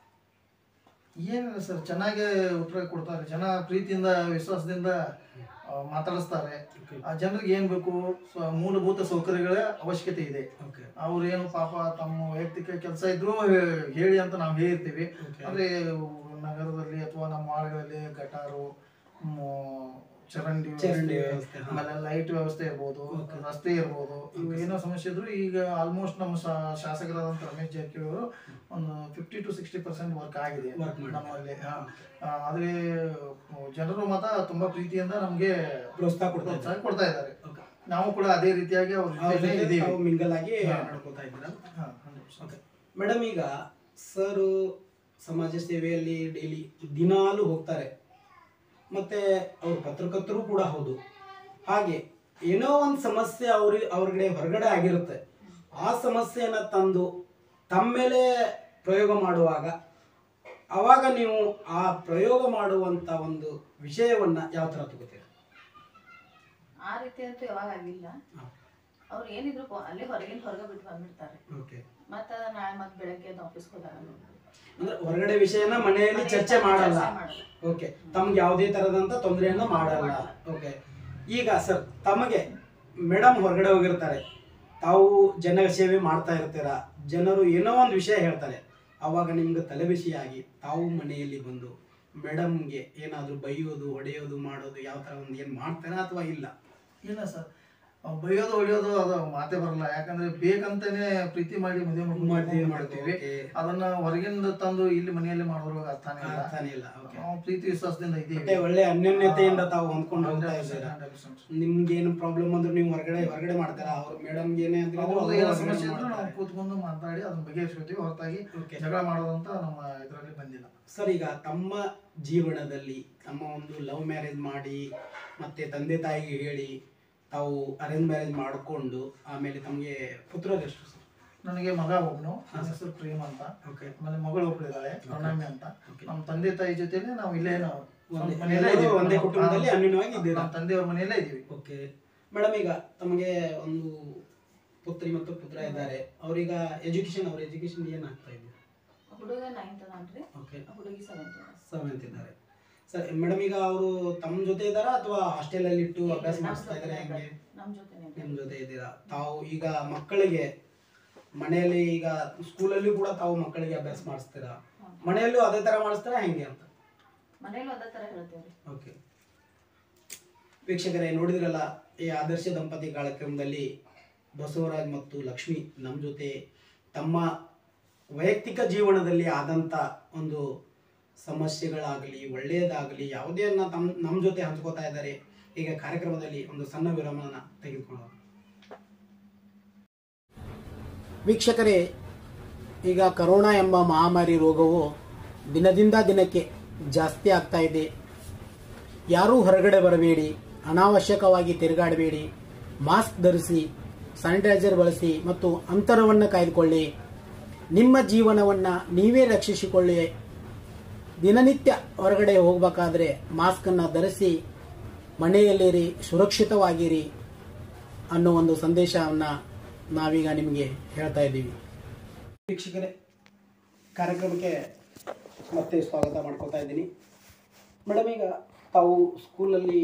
ಏನಿಲ್ಲ ಸರ್ ಚೆನ್ನಾಗಿ ಉತ್ತರ ಕೊಡ್ತಾರೆ ಜನ ಪ್ರೀತಿಯಿಂದ ವಿಶ್ವಾಸದಿಂದ ಆ, ಮಾತಾಡಿಸ್ತಾರೆ ಓಕೆ ಆ ಜನರಿಗೆ ಏನ್ ಬೇಕು ಸ- ಮೂಲಭೂತ ಸೌಕರ್ಯಗಳ ಅವಶ್ಯಕತೆ ಇದೆ ಓಕೆ ಅವ್ರೇನು ಪಾಪ ತಮ್ಮ ವೈಯಕ್ತಿಕ ಕೆಲಸ ಇದ್ರೂ ಹೇ- ಹೇಳಿ ಅಂತ ನಾವು ಹೇಳಿರ್ತೀವಿ ಓಕೆ ಅಂದ್ರೆ ನಗರದಲ್ಲಿ ಅಥವಾ ನಮ್ಮ ವಾರ್ಡ್ಗಳಲ್ಲಿ ಗಟಾರು ಮ್, ಚರಂಡಿ ಚರಂಡಿ ವ್ಯವಸ್ಥೆ, ವ್ಯವಸ್ಥೆ, ಹಾ. ಆಮೇಲೆ ಲೈಟ್ ವ್ಯವಸ್ಥೆ ಇರ್ಬೋದು Okay. ರಸ್ತೆ ಇರ್ಬೋದು ಇವು ಏನೋ ಸಮಸ್ಯೆ ಇದ್ರು ಈಗ ಆಲ್ಮೋಸ್ಟ್ ನಮ್ಮ ಶಾ- ಶಾಸಕರಾದಂಥ ರಮೇಶ್ ಜಾರಕಿಹೊಳಿ ಅವರು ಒಂದು fifty to sixty percent work ಆಗಿದೆ Work ಮಾಡಿದ್ದಾರೆ. ನಮ್ಮಲ್ಲಿ ಹಾ. ಆ, ಆದ್ರೆ ಜನರು ಮಾತ್ರ ತುಂಬಾ ಪ್ರೀತಿಯಿಂದ ನಮ್ಗೆ ಪ್ರೋತ್ಸಾಹ ಕೊಡ್ತಾ ಇದ್ದಾರೆ ಪ್ರೋತ್ಸಾಹ ಕೊಡ್ತಾ ಇದ್ದಾರೆ ಓಕೆ ನಾವು ಕೂಡ ಅದೇ ರೀತಿಯಾಗಿ ಅವ್ರ ಅವ್ರ ಜೊತೆನೇ ಜೊತೆ ಇದೀವಿ ತಾವು ಮಿಂಗಲ್ ಆಗಿ ಹಾ. ನಡ್ಕೋತಾ ಇದ್ದೀರಾ ಹಾ, 100%. ಓಕೆ ಮೇಡಮ್ ಈಗ ಸರ್ ಸಮಾಜ ಸೇವೆಯಲ್ಲಿ ಡೈಲಿ ದಿನಾಲು ಹೋಗ್ತಾರೆ ಮತ್ತೆ ಅವ್ರು ಪತ್ರಕರ್ತರು ಕೂಡ ಹೌದು ಹಾಗೆ ಏನೋ ಒಂದು ಸಮಸ್ಯೆ ಅವ್ರಿ ಅವ್ರಿಗೆ ಹೊರಗಡೆ ಆಗಿರುತ್ತೆ ಆ ಸಮಸ್ಯೆನ ತಂದು ತಮ್ಮ ಮೇಲೆ ಪ್ರಯೋಗ ಮಾಡುವಾಗ ಅವಾಗ ನೀವು ಆ ಪ್ರಯೋಗ ಮಾಡುವಂತ ಒಂದು ವಿಷಯವನ್ನ ಯಾವ ತರ ತಗೋತೀರ ಆ ರೀತಿ ಅಂತೂ ಯಾವಾಗ ಆಗಿಲ್ಲ ಅವ್ರು ಏನಿದ್ರು ಕೊ- ಅಲ್ಲೇ ಹೊರಗಿನ ಹೊರಗೆ ಬಿಟ್ಟು ಬಂದ್ಬಿಡ್ತಾರೆ ಓಕೆ ಮತ್ತ ನಾಳೆ ಮತ್ತೆ ಬೆಳಗ್ಗೆ ಎದ್ದು ಆಫೀಸ್ಗೆ ಹೋದಾಗ ನೋಡ್ಬೇಕು. ಅಂದ್ರೆ ಹೊರಗಡೆ ವಿಷಯನ ಮನೆಯಲ್ಲಿ ಚರ್ಚೆ ಮಾಡಲ್ಲ ಚರ್ಚೆ ಮಾಡಲ್ಲ. ಓಕೆ ತಮ್ಗೆ ಯಾವುದೇ ತರದಂತ ತೊಂದರೆಯನ್ನ ಮಾಡಲ್ಲ ಓಕೆ ಈಗ ಸರ್ ತಮಗೆ ಮೇಡಮ್ ಹೊರಗಡೆ ಹೋಗಿರ್ತಾರೆ ತಾವು ಜನ ಸೇವೆ ಮಾಡ್ತಾ ಇರ್ತೀರ ಜನರು ಏನೋ ಒಂದು ವಿಷಯ ಹೇಳ್ತಾರೆ ಅವಾಗ ನಿಮ್ಗೆ ತಲೆಬಿಸಿಯಾಗಿ ತಾವು ಮನೆಯಲ್ಲಿ ಬಂದು ಮೇಡಮ್ಗೆ ಏನಾದರೂ ಬೈಯೋದು ಹೊಡೆಯೋದು ಮಾಡೋದು ಯಾವ ಥರ ಒಂದು ಏನು ಮಾಡ್ತಾರಾ ಅಥವಾ ಇಲ್ಲ ಇಲ್ಲ ಸರ್ ಅವ್ ಬೈಯೋದು ಹೊಡಿಯೋದು ಅದು ಮಾತೇ ಬರಲ್ಲ ಯಾಕಂದ್ರೆ ಬೇಕಂತಾನೆ ಪ್ರೀತಿ ಮಾಡಿ ಮದುವೆ ಮದುವೆ ಮಾಡ್ಕೊಂಡು ಮಾಡ್ತೀವಿ. ಮಾಡ್ತೀವಿ ಅದನ್ನ ಹೊರಗಿಂದ ತಂದು ಇಲ್ಲಿ ಮನೆಯಲ್ಲಿ ಮಾಡೋದ್ರಾಗ ಅರ್ಥನೇ ಇಲ್ಲ ಅರ್ಥನೇ ಇಲ್ಲ ಓಕೆ ನಾವು ಪ್ರೀತಿ ವಿಶ್ವಾಸದಿಂದ ಮತ್ತೆ ಇದ್ದೀವಿ ಒಳ್ಳೆ ಅನ್ಯೋನ್ಯತೆಯಿಂದ ತಾವು ಹೊಂದ್ಕೊಂಡು ಹೋಗ್ತಾ ಇದ್ದೀರಾ 100%. ನಿಮ್ಗೆ ಏನು ಪ್ರಾಬ್ಲಮ್ ಅಂದ್ರೆ ನೀವು ಹೊರಗಡೆ ಹೊರಗಡೆ ಮಾಡ್ತಾರ ಅವ್ರ ಮೇಡಮ್ಗೆ ಏನೇ ಅಂದ್ರೆ ಅದು ಅವ್ರದ್ದು ಅವ್ರು ಏನೋ ಹೊರಗಡೆ ಸಮಸ್ಯೆ ಇದ್ರೆ ನಾವು ಮಾಡ್ತಾರೆ. ಕೂತ್ಕೊಂಡು ಮಾತಾಡಿ ಅದನ್ನ ಬಗೆಹರಿಸ್ಕೊತೀವಿ ಹೊರತಾಗಿ Okay. ಜಗಳ ಮಾಡೋದಂತ ನಮ್ಮ ಇದರಲ್ಲಿ ಬಂದಿಲ್ಲ ಸರ್ ಈಗ ತಮ್ಮ ಜೀವನದಲ್ಲಿ ತಮ್ಮ ಒಂದು ಲವ್ ಮ್ಯಾರೇಜ್ ಮಾಡಿ ಮತ್ತೆ ತಂದೆ ತಾಯಿಗೆ ಹೇಳಿ ತಾವು ಅರೇಂಜ್ ಮ್ಯಾರೇಜ್ ಮಾಡಿಕೊಂಡು ಆಮೇಲೆ ತಮಗೆ ಪುತ್ರರು ಎಷ್ಟು ಸರ್ ನನಗೆ ಮಗ ಒಬ್ನು ನನ್ನ ಹೆಸರು ಪ್ರೇಮ್ ಅಂತ ಓಕೆ ಆಮೇಲೆ ಮಗಳು ಒಬ್ಳು ಇದ್ದಾಳೆ ಪ್ರಣಾಮಿ ಅಂತ Okay. ನಮ್ಮ ತಂದೆ ತಾಯಿ ಜೊತೆಲೆ ನಾವು ಇಲ್ಲೇ ನಾವು ಒಂದೇ- ಮನೆಯಲ್ಲೇ ಎಲ್ಲರೂ ಇದ್ದೀವಿ. ಒಂದೇ ನಮ್ಮ- ಕುಟುಂಬದಲ್ಲಿ ಹಾ. ಅನ್ಯೋನ್ಯವಾಗಿ ಇದ್ದೀರಾ? ನಮ್ಮ ತಂದೆಯವ್ರ ಮನೆಯಲ್ಲೇ ಇದ್ದೀವಿ ಓಕೆ ಮೇಡಮ್ ಈಗ ತಮಗೆ ಒಂದು ಪುತ್ರಿ ಮತ್ತು ಪುತ್ರ ಇದ್ದಾರೆ ಅವ್ರೀಗ ಎಜುಕೇಶನ್ ಅವ್ರ ಎಜುಕೇಶನ್ ಏನಾಗ್ತಾ ಇದೆ ಹುಡುಗ ನೈನ್ತ್ ಅದಾನ್ರಿ ಓಕೆ ಹುಡುಗಿ ಸೆವೆಂತ್ ಸೆವೆಂತ್ ಇದ್ದಾರೆ ಸರ್ ಮೇಡಮ್ ಈಗ ಅವರು ತಮ್ಮ ಜೊತೆ ಇದ್ದಾರಾ ಅಥವಾ ಹಾಸ್ಟೆಲಲ್ಲಿ ಇಟ್ಟು ಅಭ್ಯಾಸ ಮಾಡಿಸ್ತಾ ಇದ್ದಾರೆ ಹೆಂಗೆ ನಮ್ ಜೊತೆನೆ ನಿಮ್ಮ ಜೊತೆ ಇದ್ದೀರಾ ತಾವು ಈಗ ಮಕ್ಕಳಿಗೆ ಮನೆಯಲ್ಲಿ ಈಗ ಸ್ಕೂಲಲ್ಲಿ ಕೂಡ ತಾವು ಮಕ್ಕಳಿಗೆ ಅಭ್ಯಾಸ ಮಾಡಿಸ್ತೀರಾ ಮನೆಯಲ್ಲೂ ಅದೇ ತರ ಮಾಡಿಸ್ತಾರಾ ಹೆಂಗೆ ಅಂತ ಮನೇಲಿ ಅದೇ ತರ ಹೇಳ್ತೇವ್ರಿ ಓಕೆ ವೀಕ್ಷಕರೇ ನೋಡಿದ್ರಲ್ಲ ಈ ಆದರ್ಶ ದಂಪತಿ ಕಾರ್ಯಕ್ರಮದಲ್ಲಿ ಬಸವರಾಜ್ ಮತ್ತು ಲಕ್ಷ್ಮಿ ನಮ್ಮ ಜೊತೆ ತಮ್ಮ ವೈಯಕ್ತಿಕ ಜೀವನದಲ್ಲಿ ಆದಂಥ ಒಂದು ಸಮಸ್ಯೆಗಳಾಗಲಿ ಒಳ್ಳೆಯದಾಗಲಿ ಯಾವುದೇನ್ನ ತಮ್ಮ ನಮ್ಮ ಜೊತೆ ಹಂಚ್ಕೋತಾ ಇದ್ದಾರೆ ಈಗ ಕಾರ್ಯಕ್ರಮದಲ್ಲಿ ಒಂದು ಸಣ್ಣ ವಿರಾಮನ ತೆಗೆದುಕೊಳ್ಳೋಣ ವೀಕ್ಷಕರೇ ಈಗ ಕರೋನಾ ಎಂಬ ಮಹಾಮಾರಿ ರೋಗವು ದಿನದಿಂದ ದಿನಕ್ಕೆ ಜಾಸ್ತಿ ಆಗ್ತಾ ಇದೆ ಯಾರೂ ಹೊರಗಡೆ ಬರಬೇಡಿ ಅನಾವಶ್ಯಕವಾಗಿ ತಿರುಗಾಡಬೇಡಿ ಮಾಸ್ಕ್ ಧರಿಸಿ ಸ್ಯಾನಿಟೈಸರ್ ಬಳಸಿ ಮತ್ತು ಅಂತರವನ್ನು ಕಾಯ್ದುಕೊಳ್ಳಿ ನಿಮ್ಮ ಜೀವನವನ್ನು ನೀವೇ ರಕ್ಷಿಸಿಕೊಳ್ಳಿ ದಿನನಿತ್ಯ ಹೊರಗಡೆ ಹೋಗಬೇಕಾದ್ರೆ ಮಾಸ್ಕನ್ನು ಧರಿಸಿ ಮನೆಯಲ್ಲಿರಿ ಸುರಕ್ಷಿತವಾಗಿರಿ ಅನ್ನೋ ಒಂದು ಸಂದೇಶವನ್ನು ನಾವೀಗ ನಿಮಗೆ ಹೇಳ್ತಾ ಇದ್ದೀವಿ ವೀಕ್ಷಕರೇ ಕಾರ್ಯಕ್ರಮಕ್ಕೆ ಮತ್ತೆ ಸ್ವಾಗತ ಮಾಡ್ಕೊತಾ ಇದ್ದೀನಿ ಮೇಡಮ್ ಈಗ ತಾವು ಸ್ಕೂಲಲ್ಲಿ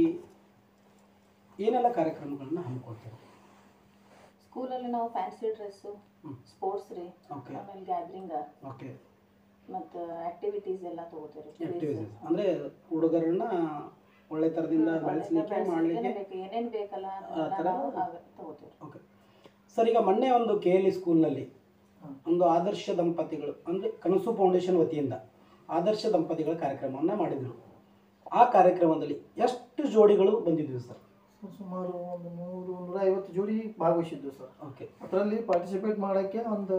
ಏನೆಲ್ಲ ಕಾರ್ಯಕ್ರಮಗಳನ್ನ ಹಮ್ಮಿಕೊಳ್ತೀರಾ ಸ್ಕೂಲಲ್ಲಿ ನಾವು ಫ್ಯಾನ್ಸಿ ಡ್ರೆಸ್ಸು ಹ್ಮ್. ಸ್ಪೋರ್ಟ್ಸ್ ರೀ ಓಕೆ ಆಮೇಲೆ ಗ್ಯಾದ್ರಿಂಗ್ ಓಕೆ ಮತ್ತು ಆಕ್ಟಿವಿಟೀಸ್ ಎಲ್ಲ ತಗೋತೀವಿ ಆಕ್ಟಿವಿಟೀಸ್ ಅಂದರೆ ಹುಡುಗರನ್ನ ಒಳ್ಳೆ ಥರದಿಂದ ಬೆಳೆಸಲಿಕ್ಕೆ ಮಾಡಲಿಕ್ಕೆ ಬೇಕು ಏನೇನ್ ಬೇಕಲ್ಲ ಆ ಅದನ್ನೆಲ್ಲ ಥರ ನಾವು ಹಾಗೆ ತಗೋತೀವಿ ಓಕೆ ಸರ್ ಈಗ ಮೊನ್ನೆ ಒಂದು ಕೆ ಎಲ್ ಇ ಸ್ಕೂಲ್ನಲ್ಲಿ ಒಂದು ಆದರ್ಶ ದಂಪತಿಗಳು ಅಂದರೆ ಕನಸು ಫೌಂಡೇಶನ್ ವತಿಯಿಂದ ಆದರ್ಶ ದಂಪತಿಗಳ ಕಾರ್ಯಕ್ರಮವನ್ನು ಮಾಡಿದರು ಆ ಕಾರ್ಯಕ್ರಮದಲ್ಲಿ ಎಷ್ಟು ಜೋಡಿಗಳು ಬಂದಿದ್ವಿ ಸರ್ ಸುಮಾರು ಒಂದು ನೂರು ನೂರ ಐವತ್ತು ಜೋಡಿ ಭಾಗವಹಿಸಿದ್ವು ಸರ್ ಓಕೆ ಅದರಲ್ಲಿ ಪಾರ್ಟಿಸಿಪೇಟ್ ಮಾಡೋಕ್ಕೆ ಒಂದು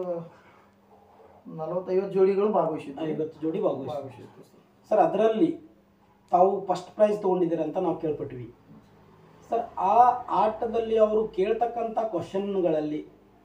ನಲವತ್ತೈವತ್ತು ಜೋಡಿಗಳು ಭಾಗವಹಿಸಿದ್ವು ಐವತ್ತು ಜೋಡಿ ಭಾಗವಹಿಸಿ ಭಾಗವಹಿಸಿದ್ವು ಸರ್ ಸರ್ ಅದರಲ್ಲಿ ತಾವು ಫಸ್ಟ್ ಪ್ರೈಸ್ ತೊಗೊಂಡಿದ್ದೀರ ಅಂತ ನಾವು ಕೇಳ್ಪಟ್ವಿ ಸರ್ ಆ ಆಟದಲ್ಲಿ ಅವರು ಕೇಳ್ತಕ್ಕಂಥ ಕ್ವಶನ್ಗಳಲ್ಲಿ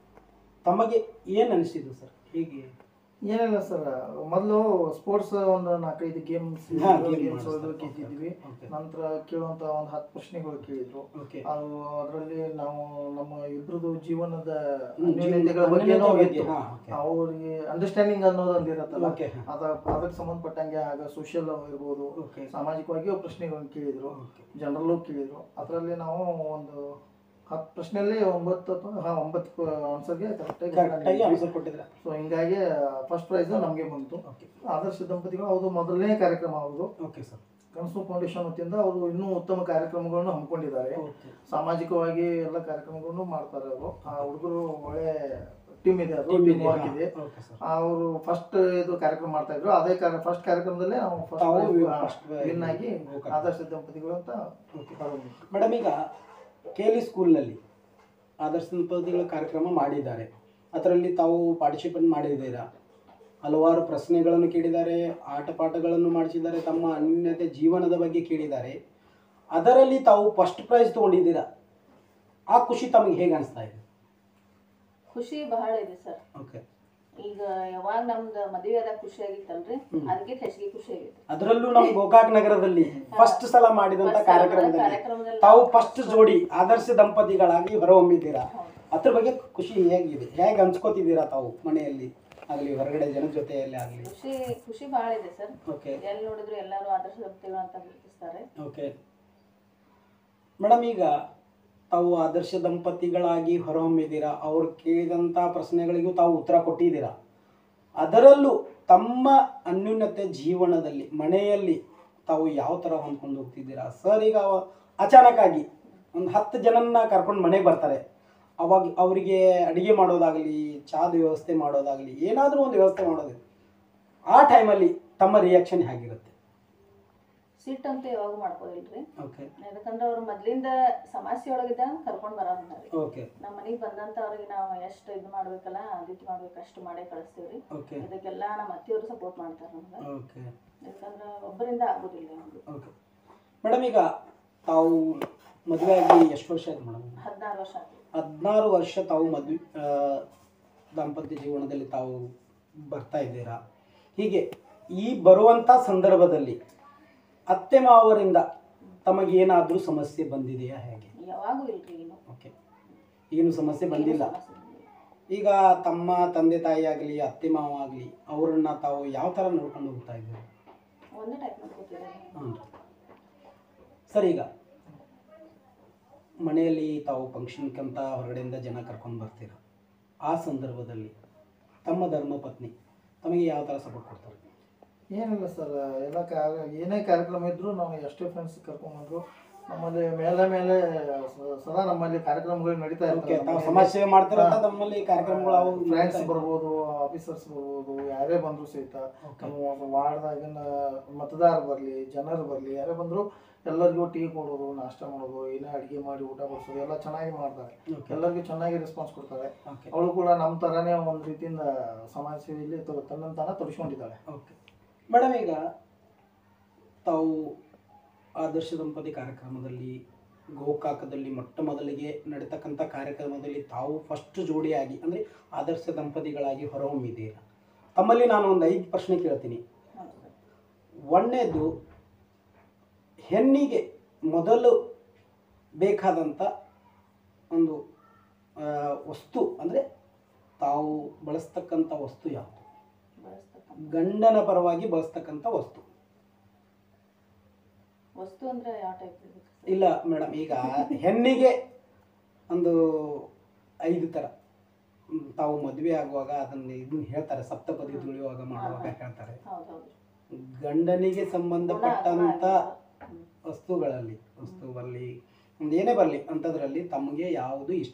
ತಮಗೆ ಏನು ಅನಿಸಿದ್ದು ಸರ್ ಹೇಗೆ ಏನಿಲ್ಲ ಸರ್ ಮೊದಲು ಸ್ಪೋರ್ಟ್ಸ್ ಒಂದು ನಾಲ್ಕೈದು ಗೇಮ್ಸ್ ಹಾ, game ಗೇಮ್ಸ್ ಮಾಡಿಸ್ತಾರೆ. ಗೆದ್ದಿದ್ವಿ Okay. ನಂತರ ಕೇಳುವಂತ ಒಂದು ಹತ್ತು ಪ್ರಶ್ನೆಗಳು ಕೇಳಿದ್ರು ಓಕೆ ಅದು ಅದರಲ್ಲಿ ನಾವು ನಮ್ಮ ಇಬ್ರದ್ದು ಜೀವನದ ಹ್ಮ್, ಅನ್ಯೋನ್ಯತೆಗಳ ಜೀವನ- ಬಗ್ಗೆ ಅನ್ಯೋನ್ಯತೆ ಇತ್ತು ಬಗ್ಗೆ, ಹಾ, okay. ಅವ್ರಿಗೆ ಅಂಡರ್ಸ್ಟ್ಯಾಂಡಿಂಗ್ ಅನ್ನೋದೊಂದು ಇರತ್ತಲ್ಲ Okay. ಅದ ಅದಕ್ಕೆ ಸಂಬಂಧಪಟ್ಟಂಗೆ ಆಗ ಸೋಷಿಯಲ್ ಇರ್ಬೋದು ಓಕೆ ಸಾಮಾಜಿಕವಾಗಿ ಪ್ರಶ್ನೆಗಳನ್ನು ಕೇಳಿದ್ರು ಓಕೆ ಜನರಲ್ಲೂ ಕೇಳಿದ್ರು ಅದರಲ್ಲಿ ನಾವು ಒಂದು ಹತ್ತು ಪ್ರಶ್ನೆಯಲ್ಲಿ ಒಂಬತ್ತು ಅಥವಾ ಹಾ ಒಂಬತ್ತು ಆನ್ಸರ್ಗೆ ಕರೆಕ್ಟಾಗಿ ಕರೆಕ್ಟಾಗಿ ಆನ್ಸರ್ ಕೊಟ್ಟಿದ್ರೆ ಸೊ ಹಿಂಗಾಗಿ ಫಸ್ಟ್ ಪ್ರೈಸ್ ನಮಗೆ ಬಂತು ಓಕೆ ಆದರ್ಶ ದಂಪತಿಗಳು ಅವ್ರದ್ದು ಮೊದಲನೇ ಕಾರ್ಯಕ್ರಮ ಅವ್ರದ್ದು ಓಕೆ ಸರ್ ಕನಸು ಫೌಂಡೇಶನ್ ವತಿಯಿಂದ ಅವರು ಇನ್ನೂ ಉತ್ತಮ ಕಾರ್ಯಕ್ರಮಗಳನ್ನು ಹಮ್ಮಿಕೊಂಡಿದ್ದಾರೆ ಓಕೆ ಸಾಮಾಜಿಕವಾಗಿ ಎಲ್ಲ ಕಾರ್ಯಕ್ರಮಗಳನ್ನು ಮಾಡ್ತಾರೆ ಅವರು ಆ ಹುಡುಗರು ಒಳ್ಳೆ ಟೀಮ್ ಇದೆ ಅದು Team ಟೀಮ್ ಇದೆ, ವರ್ಕ್ ಹಾ. ಇದೆ ಓಕೆ ಸರ್ ಅವರು ಫಸ್ಟ್ ಇದು ಕಾರ್ಯಕ್ರಮ ಮಾಡ್ತಾ ಇದ್ರು ಅದೇ ಫಸ್ಟ್ ಕಾರ್ಯಕ್ರಮದಲ್ಲೇ ನಾವು ತಾವು ಫಸ್ಟ್ first ವಿನ್ ಆಗಿ ಹೋಗ್ತಾರೆ. ಆದರ್ಶ ದಂಪತಿಗಳು ಅಂತ ಓಕೆ ಹೊರಬಂದ್ವಿ. ಮೇಡಮ್ ಈಗ ಕೇಲಿ ಸ್ಕೂಲ್ನಲ್ಲಿ ಆದರ್ಶ ದಂಪತಿಗಳ ಕಾರ್ಯಕ್ರಮ ಮಾಡಿದ್ದಾರೆ ಅದರಲ್ಲಿ ತಾವು ಪಾರ್ಟಿಸಿಪೇಟ್ ಮಾಡಿದ್ದೀರಾ ಹಲವಾರು ಪ್ರಶ್ನೆಗಳನ್ನು ಕೇಳಿದ್ದಾರೆ ಆಟ ಪಾಠಗಳನ್ನು ಮಾಡಿಸಿದ್ದಾರೆ ತಮ್ಮ ಅನ್ಯತೆ ಜೀವನದ ಬಗ್ಗೆ ಕೇಳಿದ್ದಾರೆ ಅದರಲ್ಲಿ ತಾವು ಫಸ್ಟ್ ಪ್ರೈಸ್ ತೊಗೊಂಡಿದ್ದೀರಾ ಆ ಖುಷಿ ತಮಗೆ ಹೇಗೆ ಅನಿಸ್ತಾ ಇದೆ ಖುಷಿ ಬಹಳ ಇದೆ ಸರ್ ಓಕೆ ಈಗ ಯಾವಾಗ ನಮ್ದು ಮದುವೆ ಆದಾಗ ಖುಷಿ ಆಗಿತ್ತಲ್ರಿ ಅದಕ್ಕೆ ಹೆಚ್ಚಿಗೆ ಖುಷಿ ಆಗೈತಿ ಅದರಲ್ಲೂ ನಮ್ಮ ಗೋಕಾಕ್ ನಗರದಲ್ಲಿ ಫಸ್ಟ್ ಸಲ ಮಾಡಿದಂತ ಕಾರ್ಯಕ್ರಮದಲ್ಲಿ ಕಾರ್ಯಕ್ರಮದಲ್ಲಿ ತಾವು ಫಸ್ಟ್ ಜೋಡಿ ಆದರ್ಶ ದಂಪತಿಗಳಾಗಿ ಹೊರಹೊಮ್ಮಿದ್ದೀರಾ ಅದ್ರ ಬಗ್ಗೆ ಖುಷಿ ಹೇಗಿದೆ ಹೇಗೆ ಹಂಚ್ಕೋತಿದ್ದೀರಾ ತಾವು ಮನೆಯಲ್ಲಿ ಆಗಲಿ ಹೊರಗಡೆ ಜನದ ಜೊತೆಯಲ್ಲಿ ಆಗಲಿ ಖುಷಿ ಖುಷಿ ಭಾಳ ಇದೆ ಸರ್ ಓಕೆ ಎಲ್ಲಿ ನೋಡಿದ್ರು ಎಲ್ಲರೂ ಆದರ್ಶ ದಂಪತಿಗಳು ಅಂತ ಗುರುತಿಸ್ತಾರೆ ಓಕೆ ಮೇಡಮ್ ಈಗ ತಾವು ಆದರ್ಶ ದಂಪತಿಗಳಾಗಿ ಹೊರಹೊಮ್ಮಿದ್ದೀರಾ ಅವ್ರು ಕೇಳಿದಂಥ ಪ್ರಶ್ನೆಗಳಿಗೂ ತಾವು ಉತ್ತರ ಕೊಟ್ಟಿದ್ದೀರಾ ಅದರಲ್ಲೂ ತಮ್ಮ ಅನ್ಯೂನ್ಯತೆ ಜೀವನದಲ್ಲಿ ಮನೆಯಲ್ಲಿ ತಾವು ಯಾವ ಥರ ಹೊಂದ್ಕೊಂಡು ಹೋಗ್ತಿದ್ದೀರಾ ಸರ್ ಈಗ ಅವ ಅಚಾನಕ್ಕಾಗಿ ಒಂದು ಹತ್ತು ಜನನ್ನ ಕರ್ಕೊಂಡು ಮನೆಗೆ ಬರ್ತಾರೆ ಅವಾಗ ಅವರಿಗೆ ಅಡುಗೆ ಮಾಡೋದಾಗಲಿ ಚಾದ ವ್ಯವಸ್ಥೆ ಮಾಡೋದಾಗಲಿ ಏನಾದರೂ ಒಂದು ವ್ಯವಸ್ಥೆ ಮಾಡೋದು ಆ ಟೈಮಲ್ಲಿ ತಮ್ಮ ರಿಯಾಕ್ಷನ್ ಹೇಗಿರುತ್ತೆ ಸಿಟ್ ಅಂತ ಯಾವಾಗ ಮಾಡ್ಕೋದಿಲ್ರಿ ಓಕೆ ಯಾಕಂದ್ರೆ ಅವ್ರು ಮೊದ್ಲಿಂದ ಸಮಸ್ಯೆ ಒಳಗಿದ್ದಾಗ ಕರ್ಕೊಂಡ್ ಬರೋದ್ರಿ ಓಕೆ ನಮ್ಮ ಮನೆಗೆ ಬಂದಂತ ಅವ್ರಿಗೆ ನಾವು ಎಷ್ಟು ಇದು ಮಾಡ್ಬೇಕಲ್ಲ ಅದಿಟ್ಟು ಮಾಡ್ಬೇಕು ಅಷ್ಟು ಮಾಡೇ ಕಳಿಸ್ತೀವ್ರಿ ಓಕೆ ಇದಕ್ಕೆಲ್ಲ ನಮ್ಮ ಅತ್ತಿಯವರು ಸಪೋರ್ಟ್ ಮಾಡ್ತಾರೆ ನಮ್ಗೆ ಓಕೆ ಯಾಕಂದ್ರೆ ಒಬ್ಬರಿಂದ ಆಗೋದಿಲ್ಲ ನಮ್ಗೆ ಓಕೆ ಮೇಡಮ್ ಈಗ ತಾವು ಮದುವೆ ಆಗಿ ಎಷ್ಟು ವರ್ಷ ಆಯ್ತು ಮೇಡಮ್ ಹದಿನಾರು ವರ್ಷ ಆಯ್ತು ಹದಿನಾರು ವರ್ಷ ತಾವು ಮದುವೆ ದಾಂಪತ್ಯ ಜೀವನದಲ್ಲಿ ತಾವು ಬರ್ತಾ ಇದ್ದೀರಾ ಹೀಗೆ ಈ ಬರುವಂಥ ಸಂದರ್ಭದಲ್ಲಿ ಅತ್ತೆ ಮಾವರಿಂದ ತಮಗೇನಾದರೂ ಸಮಸ್ಯೆ ಬಂದಿದೆಯಾ ಹೇಗೆ ಯಾವಾಗೂ ಇಲ್ರಿ ಏನು ಓಕೆ ಏನು ಸಮಸ್ಯೆ ಬಂದಿಲ್ಲ ಸಮಸ್ಯೆ ಬಂದಿಲ್ಲ. ಈಗ ತಮ್ಮ ತಂದೆ ತಾಯಿ ಆಗಲಿ ಅತ್ತೆ ಮಾವ ಆಗಲಿ ಅವರನ್ನ ತಾವು ಯಾವ ಥರ ನೋಡ್ಕೊಂಡು ಹೋಗ್ತಾ ಇದ್ದೀರಾ ಒಂದೇ ಟೈಪ್ ಮಾಡ್ಕೋತೀವಿ ಹ್ಞೂ ಸರ್ ಈಗ ಮನೆಯಲ್ಲಿ ತಾವು ಫಂಕ್ಷನ್ಕಂತ ಹೊರಗಡೆಯಿಂದ ಜನ ಕರ್ಕೊಂಡು ಬರ್ತೀರ ಆ ಸಂದರ್ಭದಲ್ಲಿ ತಮ್ಮ ಧರ್ಮಪತ್ನಿ ತಮಗೆ ಯಾವ ಥರ ಸಪೋರ್ಟ್ ಕೊಡ್ತಾರೆ ಏನಿಲ್ಲ ಸರ್ ಎಲ್ಲ ಕಾರ್ಯ ಏನೇ ಕಾರ್ಯಕ್ರಮ ಇದ್ರೂ ನಾವು ಎಷ್ಟೇ ಫ್ರೆಂಡ್ಸ್ ಕರ್ಕೊಂಡ್ಬಂದ್ರು ನಮ್ಮಲ್ಲಿ ಮೇಲೆ ಮೇಲೆ ಸ- ಸದಾ ನಮ್ಮಲ್ಲಿ ಕಾರ್ಯಕ್ರಮಗಳು ನಡೀತಾ ಓಕೆ ತಾವು ಇರ್ತವೆ ಸಮಾಜ ಸೇವೆ ಮಾಡ್ತಿರಂತ ತಮ್ಮಲ್ಲಿ ಕಾರ್ಯಕ್ರಮಗಳು ಅವು ಫ್ರೆಂಡ್ಸ್ ಬರ್ಬೋದು ಆಫೀಸರ್ಸ್ ಬರ್ಬೋದು ಯಾರೇ ಬಂದ್ರು ಸಹಿತ Okay. ನಮ್ಮ ವಾರ್ಡ್ದಾಗಿನ ಮತದಾರ ಬರಲಿ ಜನರು ಬರಲಿ ಯಾರೇ ಬಂದ್ರು ಎಲ್ಲರಿಗೂ ಟೀ ಕೊಡೋದು ನಾಷ್ಟ ಮಾಡೋದು ಏನೇ ಅಡುಗೆ ಮಾಡಿ ಊಟ ಬಡಿಸೋದು ಎಲ್ಲ ಚೆನ್ನಾಗಿ ಮಾಡ್ತಾರೆ Okay. ಎಲ್ಲರಿಗೂ ಚೆನ್ನಾಗಿ ರೆಸ್ಪಾನ್ಸ್ ಕೊಡ್ತಾರೆ ಓಕೆ ಅವಳು ಕೂಡ ನಮ್ಮ ಥರನೇ ಒಂದು ರೀತಿಯಿಂದ ಸಮಾಜ ಸೇವೆಯಲ್ಲಿ ತ- ತನ್ನಂತಾನ ತೊಡಗಿಸ್ಕೊಂಡಿದ್ದಾಳೆ ಓಕೆ ಮೇಡಮ್ ಈಗ ತಾವು ಆದರ್ಶ ದಂಪತಿ ಕಾರ್ಯಕ್ರಮದಲ್ಲಿ ಗೋಕಾಕದಲ್ಲಿ ಮೊಟ್ಟ ಮೊದಲಿಗೆ ನಡೀತಕ್ಕಂಥ ಕಾರ್ಯಕ್ರಮದಲ್ಲಿ ತಾವು ಫಸ್ಟ್ ಜೋಡಿಯಾಗಿ ಅಂದರೆ ಆದರ್ಶ ದಂಪತಿಗಳಾಗಿ ಹೊರಹೊಮ್ಮಿದ್ದೀರಾ ತಮ್ಮಲ್ಲಿ ನಾನು ಒಂದು ಐದು ಪ್ರಶ್ನೆ ಕೇಳ್ತೀನಿ ಹೌದು ಸರ್. ಒಂದನೇದು ಹೆಣ್ಣಿಗೆ ಮೊದಲು ಬೇಕಾದಂಥ ಒಂದು ಆ, ವಸ್ತು ಅಂದರೆ ತಾವು ಬಳಸ್ತಕ್ಕಂಥ ವಸ್ತು ಯಾವುದು ಬಳಸ್ತಕ್ಕಂಥ ಗಂಡನ ಪರವಾಗಿ ಬಳಸ್ತಕ್ಕಂಥ ವಸ್ತು ವಸ್ತು ಅಂದ್ರೆ ಯಾವ ಟೈಪ್ ಇರ್ಬೇಕು ಸರ್? ಇಲ್ಲ ಮೇಡಮ್ ಈಗ ಹೆಣ್ಣಿಗೆ ಒಂದು ಐದು ಥರ ಹ್ಮ್, ತಾವು ಮದುವೆ ಆಗುವಾಗ ಅದನ್ನ ಇದನ್ನ ಹೇಳ್ತಾರೆ ಸಪ್ತಪದಿ ತುಳಿಯುವಾಗ ಮಾಡುವಾಗ ಹೇಳ್ತಾರೆ ಹೌದು ಹೌದು ಗಂಡನಿಗೆ ಸಂಬಂಧಪಟ್ಟಂತ ಹ್ಮ್. ವಸ್ತುಗಳಲ್ಲಿ ವಸ್ತು ಬರಲಿ ಒಂದು ಏನೇ ಬರಲಿ ಅಂಥದ್ರಲ್ಲಿ ತಮಗೆ ಯಾವುದು ಇಷ್ಟ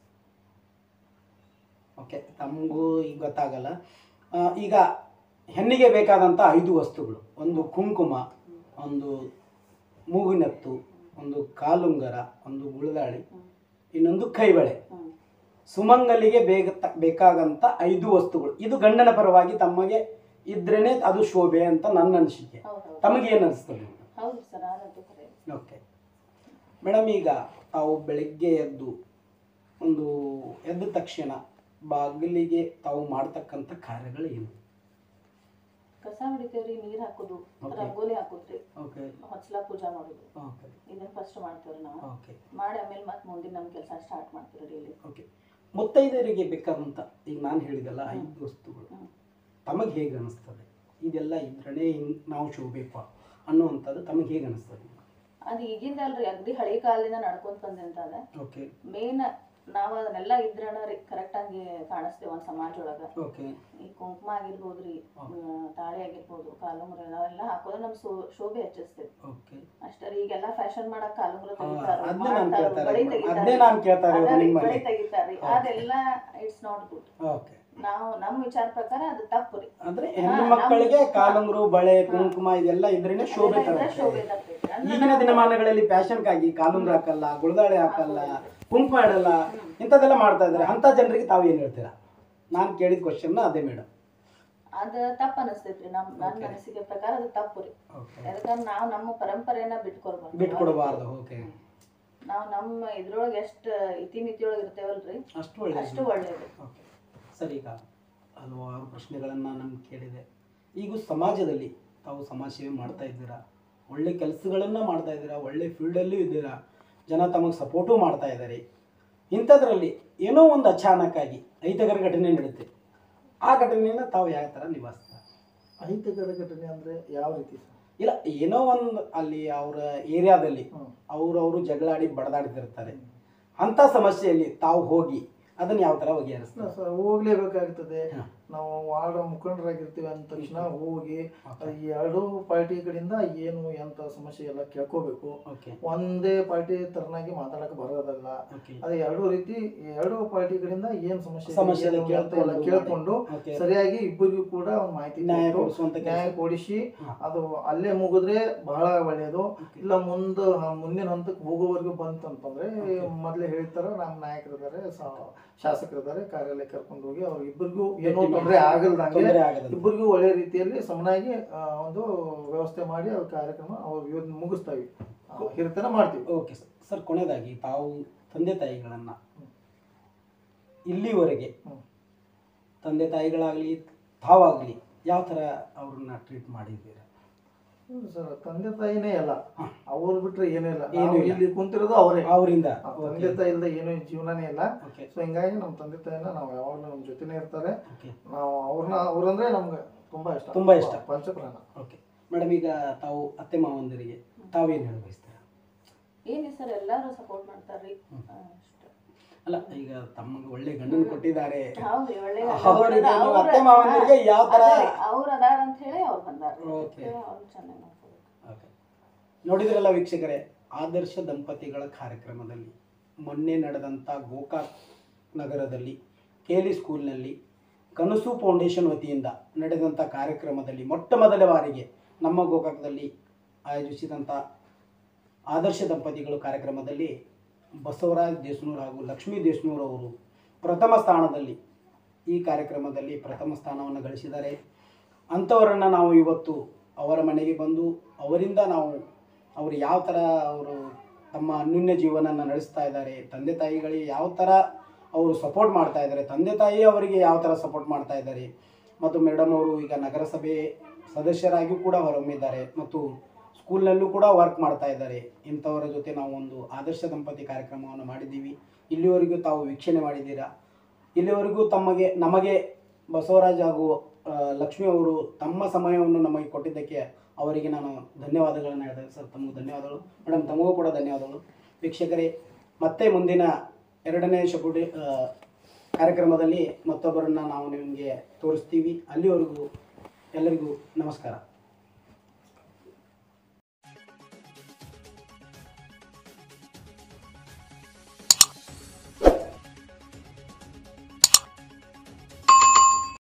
ಓಕೆ ತಮಗೂ ಈಗ ಗೊತ್ತಾಗಲ್ಲ ಆ, ಈಗ ಹೆಣ್ಣಿಗೆ ಬೇಕಾದಂಥ ಐದು ವಸ್ತುಗಳು ಒಂದು ಕುಂಕುಮ ಒಂದು ಮೂಗಿನತ್ತು ಒಂದು ಕಾಲುಂಗರ ಒಂದು ಗುಳದಾಳಿ ಹ್ಮ್. ಇನ್ನೊಂದು ಕೈಬಳೆ ಹ್ಮ್. ಸುಮಂಗಲಿಗೆ ಬೇಗ ಬೇಕಾಗಂತ ಐದು ವಸ್ತುಗಳು ಇದು ಗಂಡನ ಪರವಾಗಿ ತಮಗೆ ಇದ್ರೇನೆ ಅದು ಶೋಭೆ ಅಂತ ನನ್ನ ಅನಿಸಿಕೆ ಹೌದು ಹೌದು ತಮಗೆ ಏನು ಅನಿಸ್ತದೆ ಹೌದು ಸರ್ ಅದಂತೂ ಖರೆ ಓಕೆ ಮೇಡಮ್ ಈಗ ತಾವು ಬೆಳಗ್ಗೆ ಎದ್ದು ಒಂದು ಎದ್ದ ತಕ್ಷಣ ಬಾಗಿಲಿಗೆ ತಾವು ಮಾಡ್ತಕ್ಕಂಥ ಕಾರ್ಯಗಳು ಏನು ಕಸ ಹೊಡಿತೇವ್ರಿ ನೀರ್ ಹಾಕೋದು Okay. ರಂಗೋಲಿ ಹಾಕೋದ್ರಿ ಓಕೆ ಹೊಚ್ಲಾ ಪೂಜಾ ಮಾಡೋದು ಓಕೆ ಇದನ್ನ ಫಸ್ಟ್ ಮಾಡ್ತೇವ್ರಿ ನಾವು ಓಕೆ ಮಾಡಿ ಆಮೇಲೆ ಮತ್ತೆ ಮುಂದಿನ ನಮ್ಮ ಕೆಲಸ ಸ್ಟಾರ್ಟ್ ಮಾಡ್ತೀವಿ ಡೈಲಿ ಓಕೆ ಮುತ್ತೈದರಿಗೆ ಬೇಕಾದಂಥ ಈಗ ನಾನು ಹೇಳಿದಲ್ಲ ಐದು ವಸ್ತುಗಳು ಹ್ಮ್. ತಮಗೆ ಹೇಗೆ ಅನಿಸ್ತದೆ ಇದೆಲ್ಲ ಇದ್ರೇ ಹಿಂಗೆ ನಾವು ಶೋಭೆಪ್ಪ ಅನ್ನುವಂಥದ್ದು ತಮಗೆ ಹೇಗೆ ಅನಿಸ್ತದೆ ಅದು ಈಗಿಂದ ಅಲ್ರಿ ಅಗ್ದಿ ಹಳಿ ಕಾಲದಿಂದ ನಡ್ಕೊಂತ ಬಂದಂತದ ಓಕೆ ಮೇನ್ ನಾವ್ ಅದನ್ನೆಲ್ಲ ಇದ್ರನ ಕರೆಕ್ಟ್ ಆಗಿ ಕಾಣಿಸ್ತೇವೆ ಒಂದ್ ಸಮಾಜ ಒಳಗ ಓಕೆ ಈ ಕುಂಕುಮ ಆಗಿರ್ಬೋದ್ರಿ ಹ್ಮ್, ತಾಳಿ ಆಗಿರ್ಬೋದು ಕಾಲುಂಗ್ರ ನಾವೆಲ್ಲ ಹಾಕೋದು ನಮ್ ಶೋ- ಶೋಭೆ ಹೆಚ್ಚಿಸ್ತೇವೆ ಓಕೆ ಅಷ್ಟೇ ಈಗೆಲ್ಲ ಫ್ಯಾಷನ್ ಮಾಡಕ್ ಕಾಲುಂಗ್ರ ಹಾ, ತೆಗಿತಾರ ಅದ್ನೇ ನಾನ್ ಮಾಡ್ತಾರ, ಕೇಳ್ತಾ ಬಳಿ ಇರೋದು. ತೆಗಿತಾರ. ಅದ್ನೇ ನಾನ್ ಕೇಳ್ತಾ ಇರೋದು ಅದ ರೀ, ನಿಮ್ಮಲ್ಲಿ. ಬಳಿ ತೆಗಿತಾರ್ರಿ ಅದೆಲ್ಲ ಇಟ್ಸ್ ನಾಟ್ ಗುಡ್ ಓಕೆ ನಾವು ನಮ್ ವಿಚಾರ ಪ್ರಕಾರ ಅದು ತಪ್ಪು ರೀ ಅಂದ್ರೆ ಹಾ, ಹೆಣ್ಣು ನಮ್ಮ- ಮಕ್ಕಳಿಗೆ ಕಾಲುಂಗುರು ಬಳೆ ಕುಂಕುಮ ಇದೆಲ್ಲ ಇದ್ರೇನೆ ಶೋಭೆ ಅದೆಲ್ಲ ಇದ್ರೆ ತರುತ್ತೆ ಶೋಭೆ ತರ್ತೈತಿ ಅಂದ್ರೆ ಈಗಿನ ದಿನಮಾನಗಳಲ್ಲಿ ಫ್ಯಾಷನ್ಗಾಗಿ ಕಾಲುಂಗುರು ಹಾಕಲ್ಲ ಗುಳದಾಳೆ ಹಾಕಲ್ಲ ಕುಂಕುಮ ಇಡಲ್ಲ ಇಂಥದ್ದೆಲ್ಲ ಮಾಡ್ತಾ ಇದ್ದಾರೆ ಅಂತ ಜನರಿಗೆ ತಾವು ಏನು ಹೇಳ್ತೀರಾ ನಾನು ಕೇಳಿದ ಕ್ವಶನ್ ಅದೇ ಮೇಡಮ್ ಅದ ತಪ್ಪ ಅನಸ್ತೈತ್ರಿ ನಮ್ ನನ್ನ ಅನಿಸಿಕೆ ಪ್ರಕಾರ ಅದು ತಪ್ಪು ರೀ ಓಕೆ ಯಾಕಂದ್ರೆ ನಾವು ನಮ್ಮ ಪರಂಪರೆಯನ್ನ ಬಿಟ್ಕೊಡ್ಬಾರ್ದು ಬಿಟ್ಕೊಡಬಾರ್ದು ಓಕೆ ನಾವು ನಮ್ಮ ಇದ್ರೊಳಗೆ ಎಷ್ಟು ಇತಿಮಿತಿಯೊಳಗೆ ಇರ್ತೇವಲ್ರಿ ಅಷ್ಟು ಒಳ್ಳೆಯದು ಅಷ್ಟು ಒಳ್ಳೇದು ಓಕೆ ಸರ್ ಈಗ ಹಲವಾರು ಪ್ರಶ್ನೆಗಳನ್ನು ನಮ್ಗೆ ಕೇಳಿದೆ ಈಗ ಸಮಾಜದಲ್ಲಿ ತಾವು ಸಮಾಜ ಸೇವೆ ಮಾಡ್ತಾ ಇದ್ದೀರಾ ಒಳ್ಳೆ ಕೆಲಸಗಳನ್ನು ಮಾಡ್ತಾ ಇದ್ದೀರಾ ಒಳ್ಳೆ ಫೀಲ್ಡಲ್ಲೂ ಇದ್ದೀರಾ ಜನ ತಮಗೆ ಸಪೋರ್ಟು ಮಾಡ್ತಾ ಇದ್ದಾರೆ ಇಂಥದ್ರಲ್ಲಿ ಏನೋ ಒಂದು ಅಚಾನಕ್ಕಾಗಿ ಅಹಿತಕರ ಘಟನೆ ನಡೆಯುತ್ತೆ ಆ ಘಟನೆಯನ್ನು ತಾವು ಯಾವ ಥರ ನಿಭಾಯಿಸ್ತಾರೆ ಅಹಿತಕರ ಘಟನೆ ಅಂದ್ರೆ ಯಾವ ರೀತಿ ಸರ್ ಇಲ್ಲ ಏನೋ ಒಂದು ಅಲ್ಲಿ ಅವರ ಏರಿಯಾದಲ್ಲಿ ಹ್ಮ್. ಅವ್ರವರು ಜಗಳಾಡಿ ಬಡದಾಡ್ತಿರ್ತಾರೆ ಅಂಥ ಸಮಸ್ಯೆಯಲ್ಲಿ ತಾವು ಹೋಗಿ ಅದನ್ನು ಯಾವ ಥರ ಇಲ್ಲ ಬಗೆಹರಿಸ್ತಾರೆ ಸರ್ ಹೋಗ್ಲೇಬೇಕಾಗ್ತದೆ ಹಾ. ನಾವು ವಾರ್ಡ್ ಮುಖಂಡರಾಗಿರ್ತೀವಿ ಅಂದ ತಕ್ಷಣ ಹೋಗಿ ಈ ಎರಡೂ ಪಾರ್ಟಿ ಕಡೆಯಿಂದ ಏನು ಎಂತ ಸಮಸ್ಯೆ ಎಲ್ಲ ಕೇಳ್ಕೋಬೇಕು ಓಕೆ ಒಂದೇ ಪಾರ್ಟಿ ತರನಾಗಿ ಮಾತಾಡಕ್ ಬರೋದಲ್ಲ ಓಕೆ ಅದೇ ಎರಡೂ ರೀತಿ ಎರಡೂ ಪಾರ್ಟಿ ಕಡೆಯಿಂದ ಏನ್ ಸಮಸ್ಯೆ ಸಮಸ್ಯೆ ಇದೆ, ಇದೆ ಏನು ಅಂತ ಎಲ್ಲ ಕೇಳ್ಕೊಂಡು ಕೇಳ್ಕೊಂಡು ಓಕೆ ಸರಿಯಾಗಿ ಇಬ್ಬರಿಗೂ ಕೂಡ ಒಂದು ಮಾಹಿತಿ ನ್ಯಾಯ ಕೊಟ್ಟು, ಕೊಡಿಸುವಂತ ಕೆಲಸ ನ್ಯಾಯ ಕೊಡಿಸಿ ಹಾ. ಅದು ಅಲ್ಲೇ ಮುಗಿದ್ರೆ ಬಹಳ ಒಳ್ಳೆಯದು Okay. ಇಲ್ಲ ಮುಂದ ಮುಂದಿನ ಹಂತಕ್ಕೆ ಹೋಗೋವರೆಗೂ ಬಂತಂತಂದ್ರೆ ಮೊದ್ಲೇ ಹೇಳ್ತಾರ ನಮ್ಮ ನಾಯಕರಿದ್ದಾರೆ ಶಾಸಕರಿದ್ದಾರೆ ಕಾರ್ಯಾಲಯ ಕರ್ಕೊಂಡು ಹೋಗಿ ಅವ್ರ ಇಬ್ಬರಿಗೂ ಏನೋ ಭೇಟಿ ತೊಂದರೆ ಮಾಡಿ. ಆಗಲ್ದಂಗೆ ತೊಂದರೆ ಆಗದಂತೆ. ಇಬ್ಬರಿಗೂ ಒಳ್ಳೆ ರೀತಿಯಲ್ಲಿ ಸಮನಾಗಿ ಆ, ಒಂದು ವ್ಯವಸ್ಥೆ ಮಾಡಿ ಅವ್ರ ಕಾರ್ಯಕ್ರಮ ಅವ್ರ ಯೋಜನೆ ಮುಗಿಸ್ತಾವಿ ಆ, ಹಿರಿತನ ಮಾಡ್ತೀವಿ ಓಕೆ ಸರ್ ಸರ್ ಕೊನೆಯದಾಗಿ ತಾವು ತಂದೆ ತಾಯಿಗಳನ್ನು ಇಲ್ಲಿವರೆಗೆ ಹ್ಮ್. ತಂದೆ ತಾಯಿಗಳಾಗಲಿ ತಾವಾಗಲಿ ಯಾವ ಥರ ಅವ್ರನ್ನ ಟ್ರೀಟ್ ಮಾಡಿದ್ದೀರಾ ಹ್ಮ್ ಸರ್ ತಂದೆ ತಾಯಿನೇ ಎಲ್ಲ ಹಾ. ಅವ್ರು ಬಿಟ್ರೆ ಏನೂ ಇಲ್ಲ ಏನೂ ನಾವು ಇಲ್ಲ. ಇಲ್ಲಿ ಕುಂತಿರೋದು ಅವರೇ ಅವರಿಂದ ತಂದೆ ತಾಯಿ ಇಲ್ಲದೆ ಏನೂ ಜೀವನನೇ ಇಲ್ಲ ಓಕೆ ಸೊ ಹಿಂಗಾಗಿ ನಮ್ಮ ತಂದೆ ತಾಯಿನ ನಾವು ಯಾವಾಗಲೂ ನಮ್ಮ ಜೊತೆನೇ ಇರ್ತಾರೆ ಓಕೆ ನಾವು ಅವ್ರನ್ನ ಅವ್ರಂದ್ರೆ ನಮ್ಗೆ ತುಂಬಾ ಇಷ್ಟ ತುಂಬಾ ಇಷ್ಟ. ಪಂಚಪ್ರಾಣ ಓಕೆ ಮೇಡಮ್ ಈಗ ತಾವು ಅತ್ತೆ ಮಾವಂದರಿಗೆ ತಾವೇನು ಹೇಳ ಬಯಸ್ತೀರಾ ಏನಿ ಸರ್ ಎಲ್ಲಾರು ಸಪೋರ್ಟ್ ಮಾಡ್ತಾರ್ರಿ ಹ್ಮ್. ಅಷ್ಟೇ ಅಲ್ಲ ಈಗ ತಮಗೆ ಒಳ್ಳೆ ಗಂಡನ ಕೊಟ್ಟಿದ್ದಾರೆ ಹೌದ್ರಿ ಒಳ್ಳೆ ಅವ್ರಿಗೆ ನೀವು ಅತ್ತೆ ಮಾವಂದಿರಿಗೆ ಯಾವ ಥರ ಅವ್ರ ಅದಾರ ಅಂತ ಹೇಳಿ ಅವ್ರು ಬಂದಾರ Okay. ಅವ್ರು ಚೆನ್ನಾಗಿ ನೋಡ್ಕೋಬೇಕು ಓಕೆ ನೋಡಿದ್ರಲ್ಲ ವೀಕ್ಷಕರೇ ಆದರ್ಶ ದಂಪತಿಗಳ ಕಾರ್ಯಕ್ರಮದಲ್ಲಿ ಮೊನ್ನೆ ನಡೆದಂಥ ಗೋಕಾಕ್ ನಗರದಲ್ಲಿ ಕೇಲಿ ಸ್ಕೂಲ್ನಲ್ಲಿ ಕನಸು ಫೌಂಡೇಶನ್ ವತಿಯಿಂದ ನಡೆದಂಥ ಕಾರ್ಯಕ್ರಮದಲ್ಲಿ ಮೊಟ್ಟ ಮೊದಲ ಬಾರಿಗೆ ನಮ್ಮ ಗೋಕಾಕದಲ್ಲಿ ಆಯೋಜಿಸಿದಂಥ ಆದರ್ಶ ದಂಪತಿಗಳು ಕಾರ್ಯಕ್ರಮದಲ್ಲಿ ಬಸವರಾಜ್ ದೇಶನೂರ್ ಹಾಗೂ ಲಕ್ಷ್ಮೀ ದೇಶನೂರ್ ಅವರು ಪ್ರಥಮ ಸ್ಥಾನದಲ್ಲಿ ಈ ಕಾರ್ಯಕ್ರಮದಲ್ಲಿ ಪ್ರಥಮ ಸ್ಥಾನವನ್ನು ಗಳಿಸಿದ್ದಾರೆ ಅಂಥವರನ್ನು ನಾವು ಇವತ್ತು ಅವರ ಮನೆಗೆ ಬಂದು ಅವರಿಂದ ನಾವು ಅವರು ಯಾವ ಥರ ಅವರು ತಮ್ಮ ಅನ್ಯೂನ್ಯ ಜೀವನನ ನಡೆಸ್ತಾ ಇದ್ದಾರೆ ತಂದೆ ತಾಯಿಗಳಿಗೆ ಯಾವ ಥರ ಅವರು ಸಪೋರ್ಟ್ ಮಾಡ್ತಾ ಇದ್ದಾರೆ ತಂದೆ ತಾಯಿ ಅವರಿಗೆ ಯಾವ ಥರ ಸಪೋರ್ಟ್ ಮಾಡ್ತಾ ಇದ್ದಾರೆ ಮತ್ತು ಮೇಡಮ್ ಅವರು ಈಗ ನಗರಸಭೆ ಸದಸ್ಯರಾಗಿಯೂ ಕೂಡ ಹೊರಹೊಮ್ಮಿದ್ದಾರೆ ಮತ್ತು ಸ್ಕೂಲ್ನಲ್ಲೂ ಕೂಡ ವರ್ಕ್ ಮಾಡ್ತಾ ಇದ್ದಾರೆ ಇಂಥವರ ಜೊತೆ ನಾವು ಒಂದು ಆದರ್ಶ ದಂಪತಿ ಕಾರ್ಯಕ್ರಮವನ್ನು ಮಾಡಿದ್ದೀವಿ ಇಲ್ಲಿವರೆಗೂ ತಾವು ವೀಕ್ಷಣೆ ಮಾಡಿದ್ದೀರಾ ಇಲ್ಲಿವರೆಗೂ ತಮಗೆ ನಮಗೆ ಬಸವರಾಜ್ ಹಾಗೂ ಆ, ಲಕ್ಷ್ಮಿ ಅವರು ತಮ್ಮ ಸಮಯವನ್ನು ನಮಗೆ ಕೊಟ್ಟಿದ್ದಕ್ಕೆ ಅವರಿಗೆ ನಾನು ಧನ್ಯವಾದಗಳನ್ನು ಹೇಳ್ತೇನೆ ಸರ್ ತಮಗೂ ಧನ್ಯವಾದಗಳು ಮೇಡಮ್ ತಮಗೂ ಕೂಡ ಧನ್ಯವಾದಗಳು ವೀಕ್ಷಕರೇ ಮತ್ತೆ ಮುಂದಿನ ಎರಡನೇ ಶಬುಡಿ ಆ, ಕಾರ್ಯಕ್ರಮದಲ್ಲಿ ಮತ್ತೊಬ್ಬರನ್ನ ನಾವು ನಿಮಗೆ ತೋರಿಸ್ತೀವಿ ಅಲ್ಲಿವರೆಗೂ ಎಲ್ಲರಿಗೂ ನಮಸ್ಕಾರ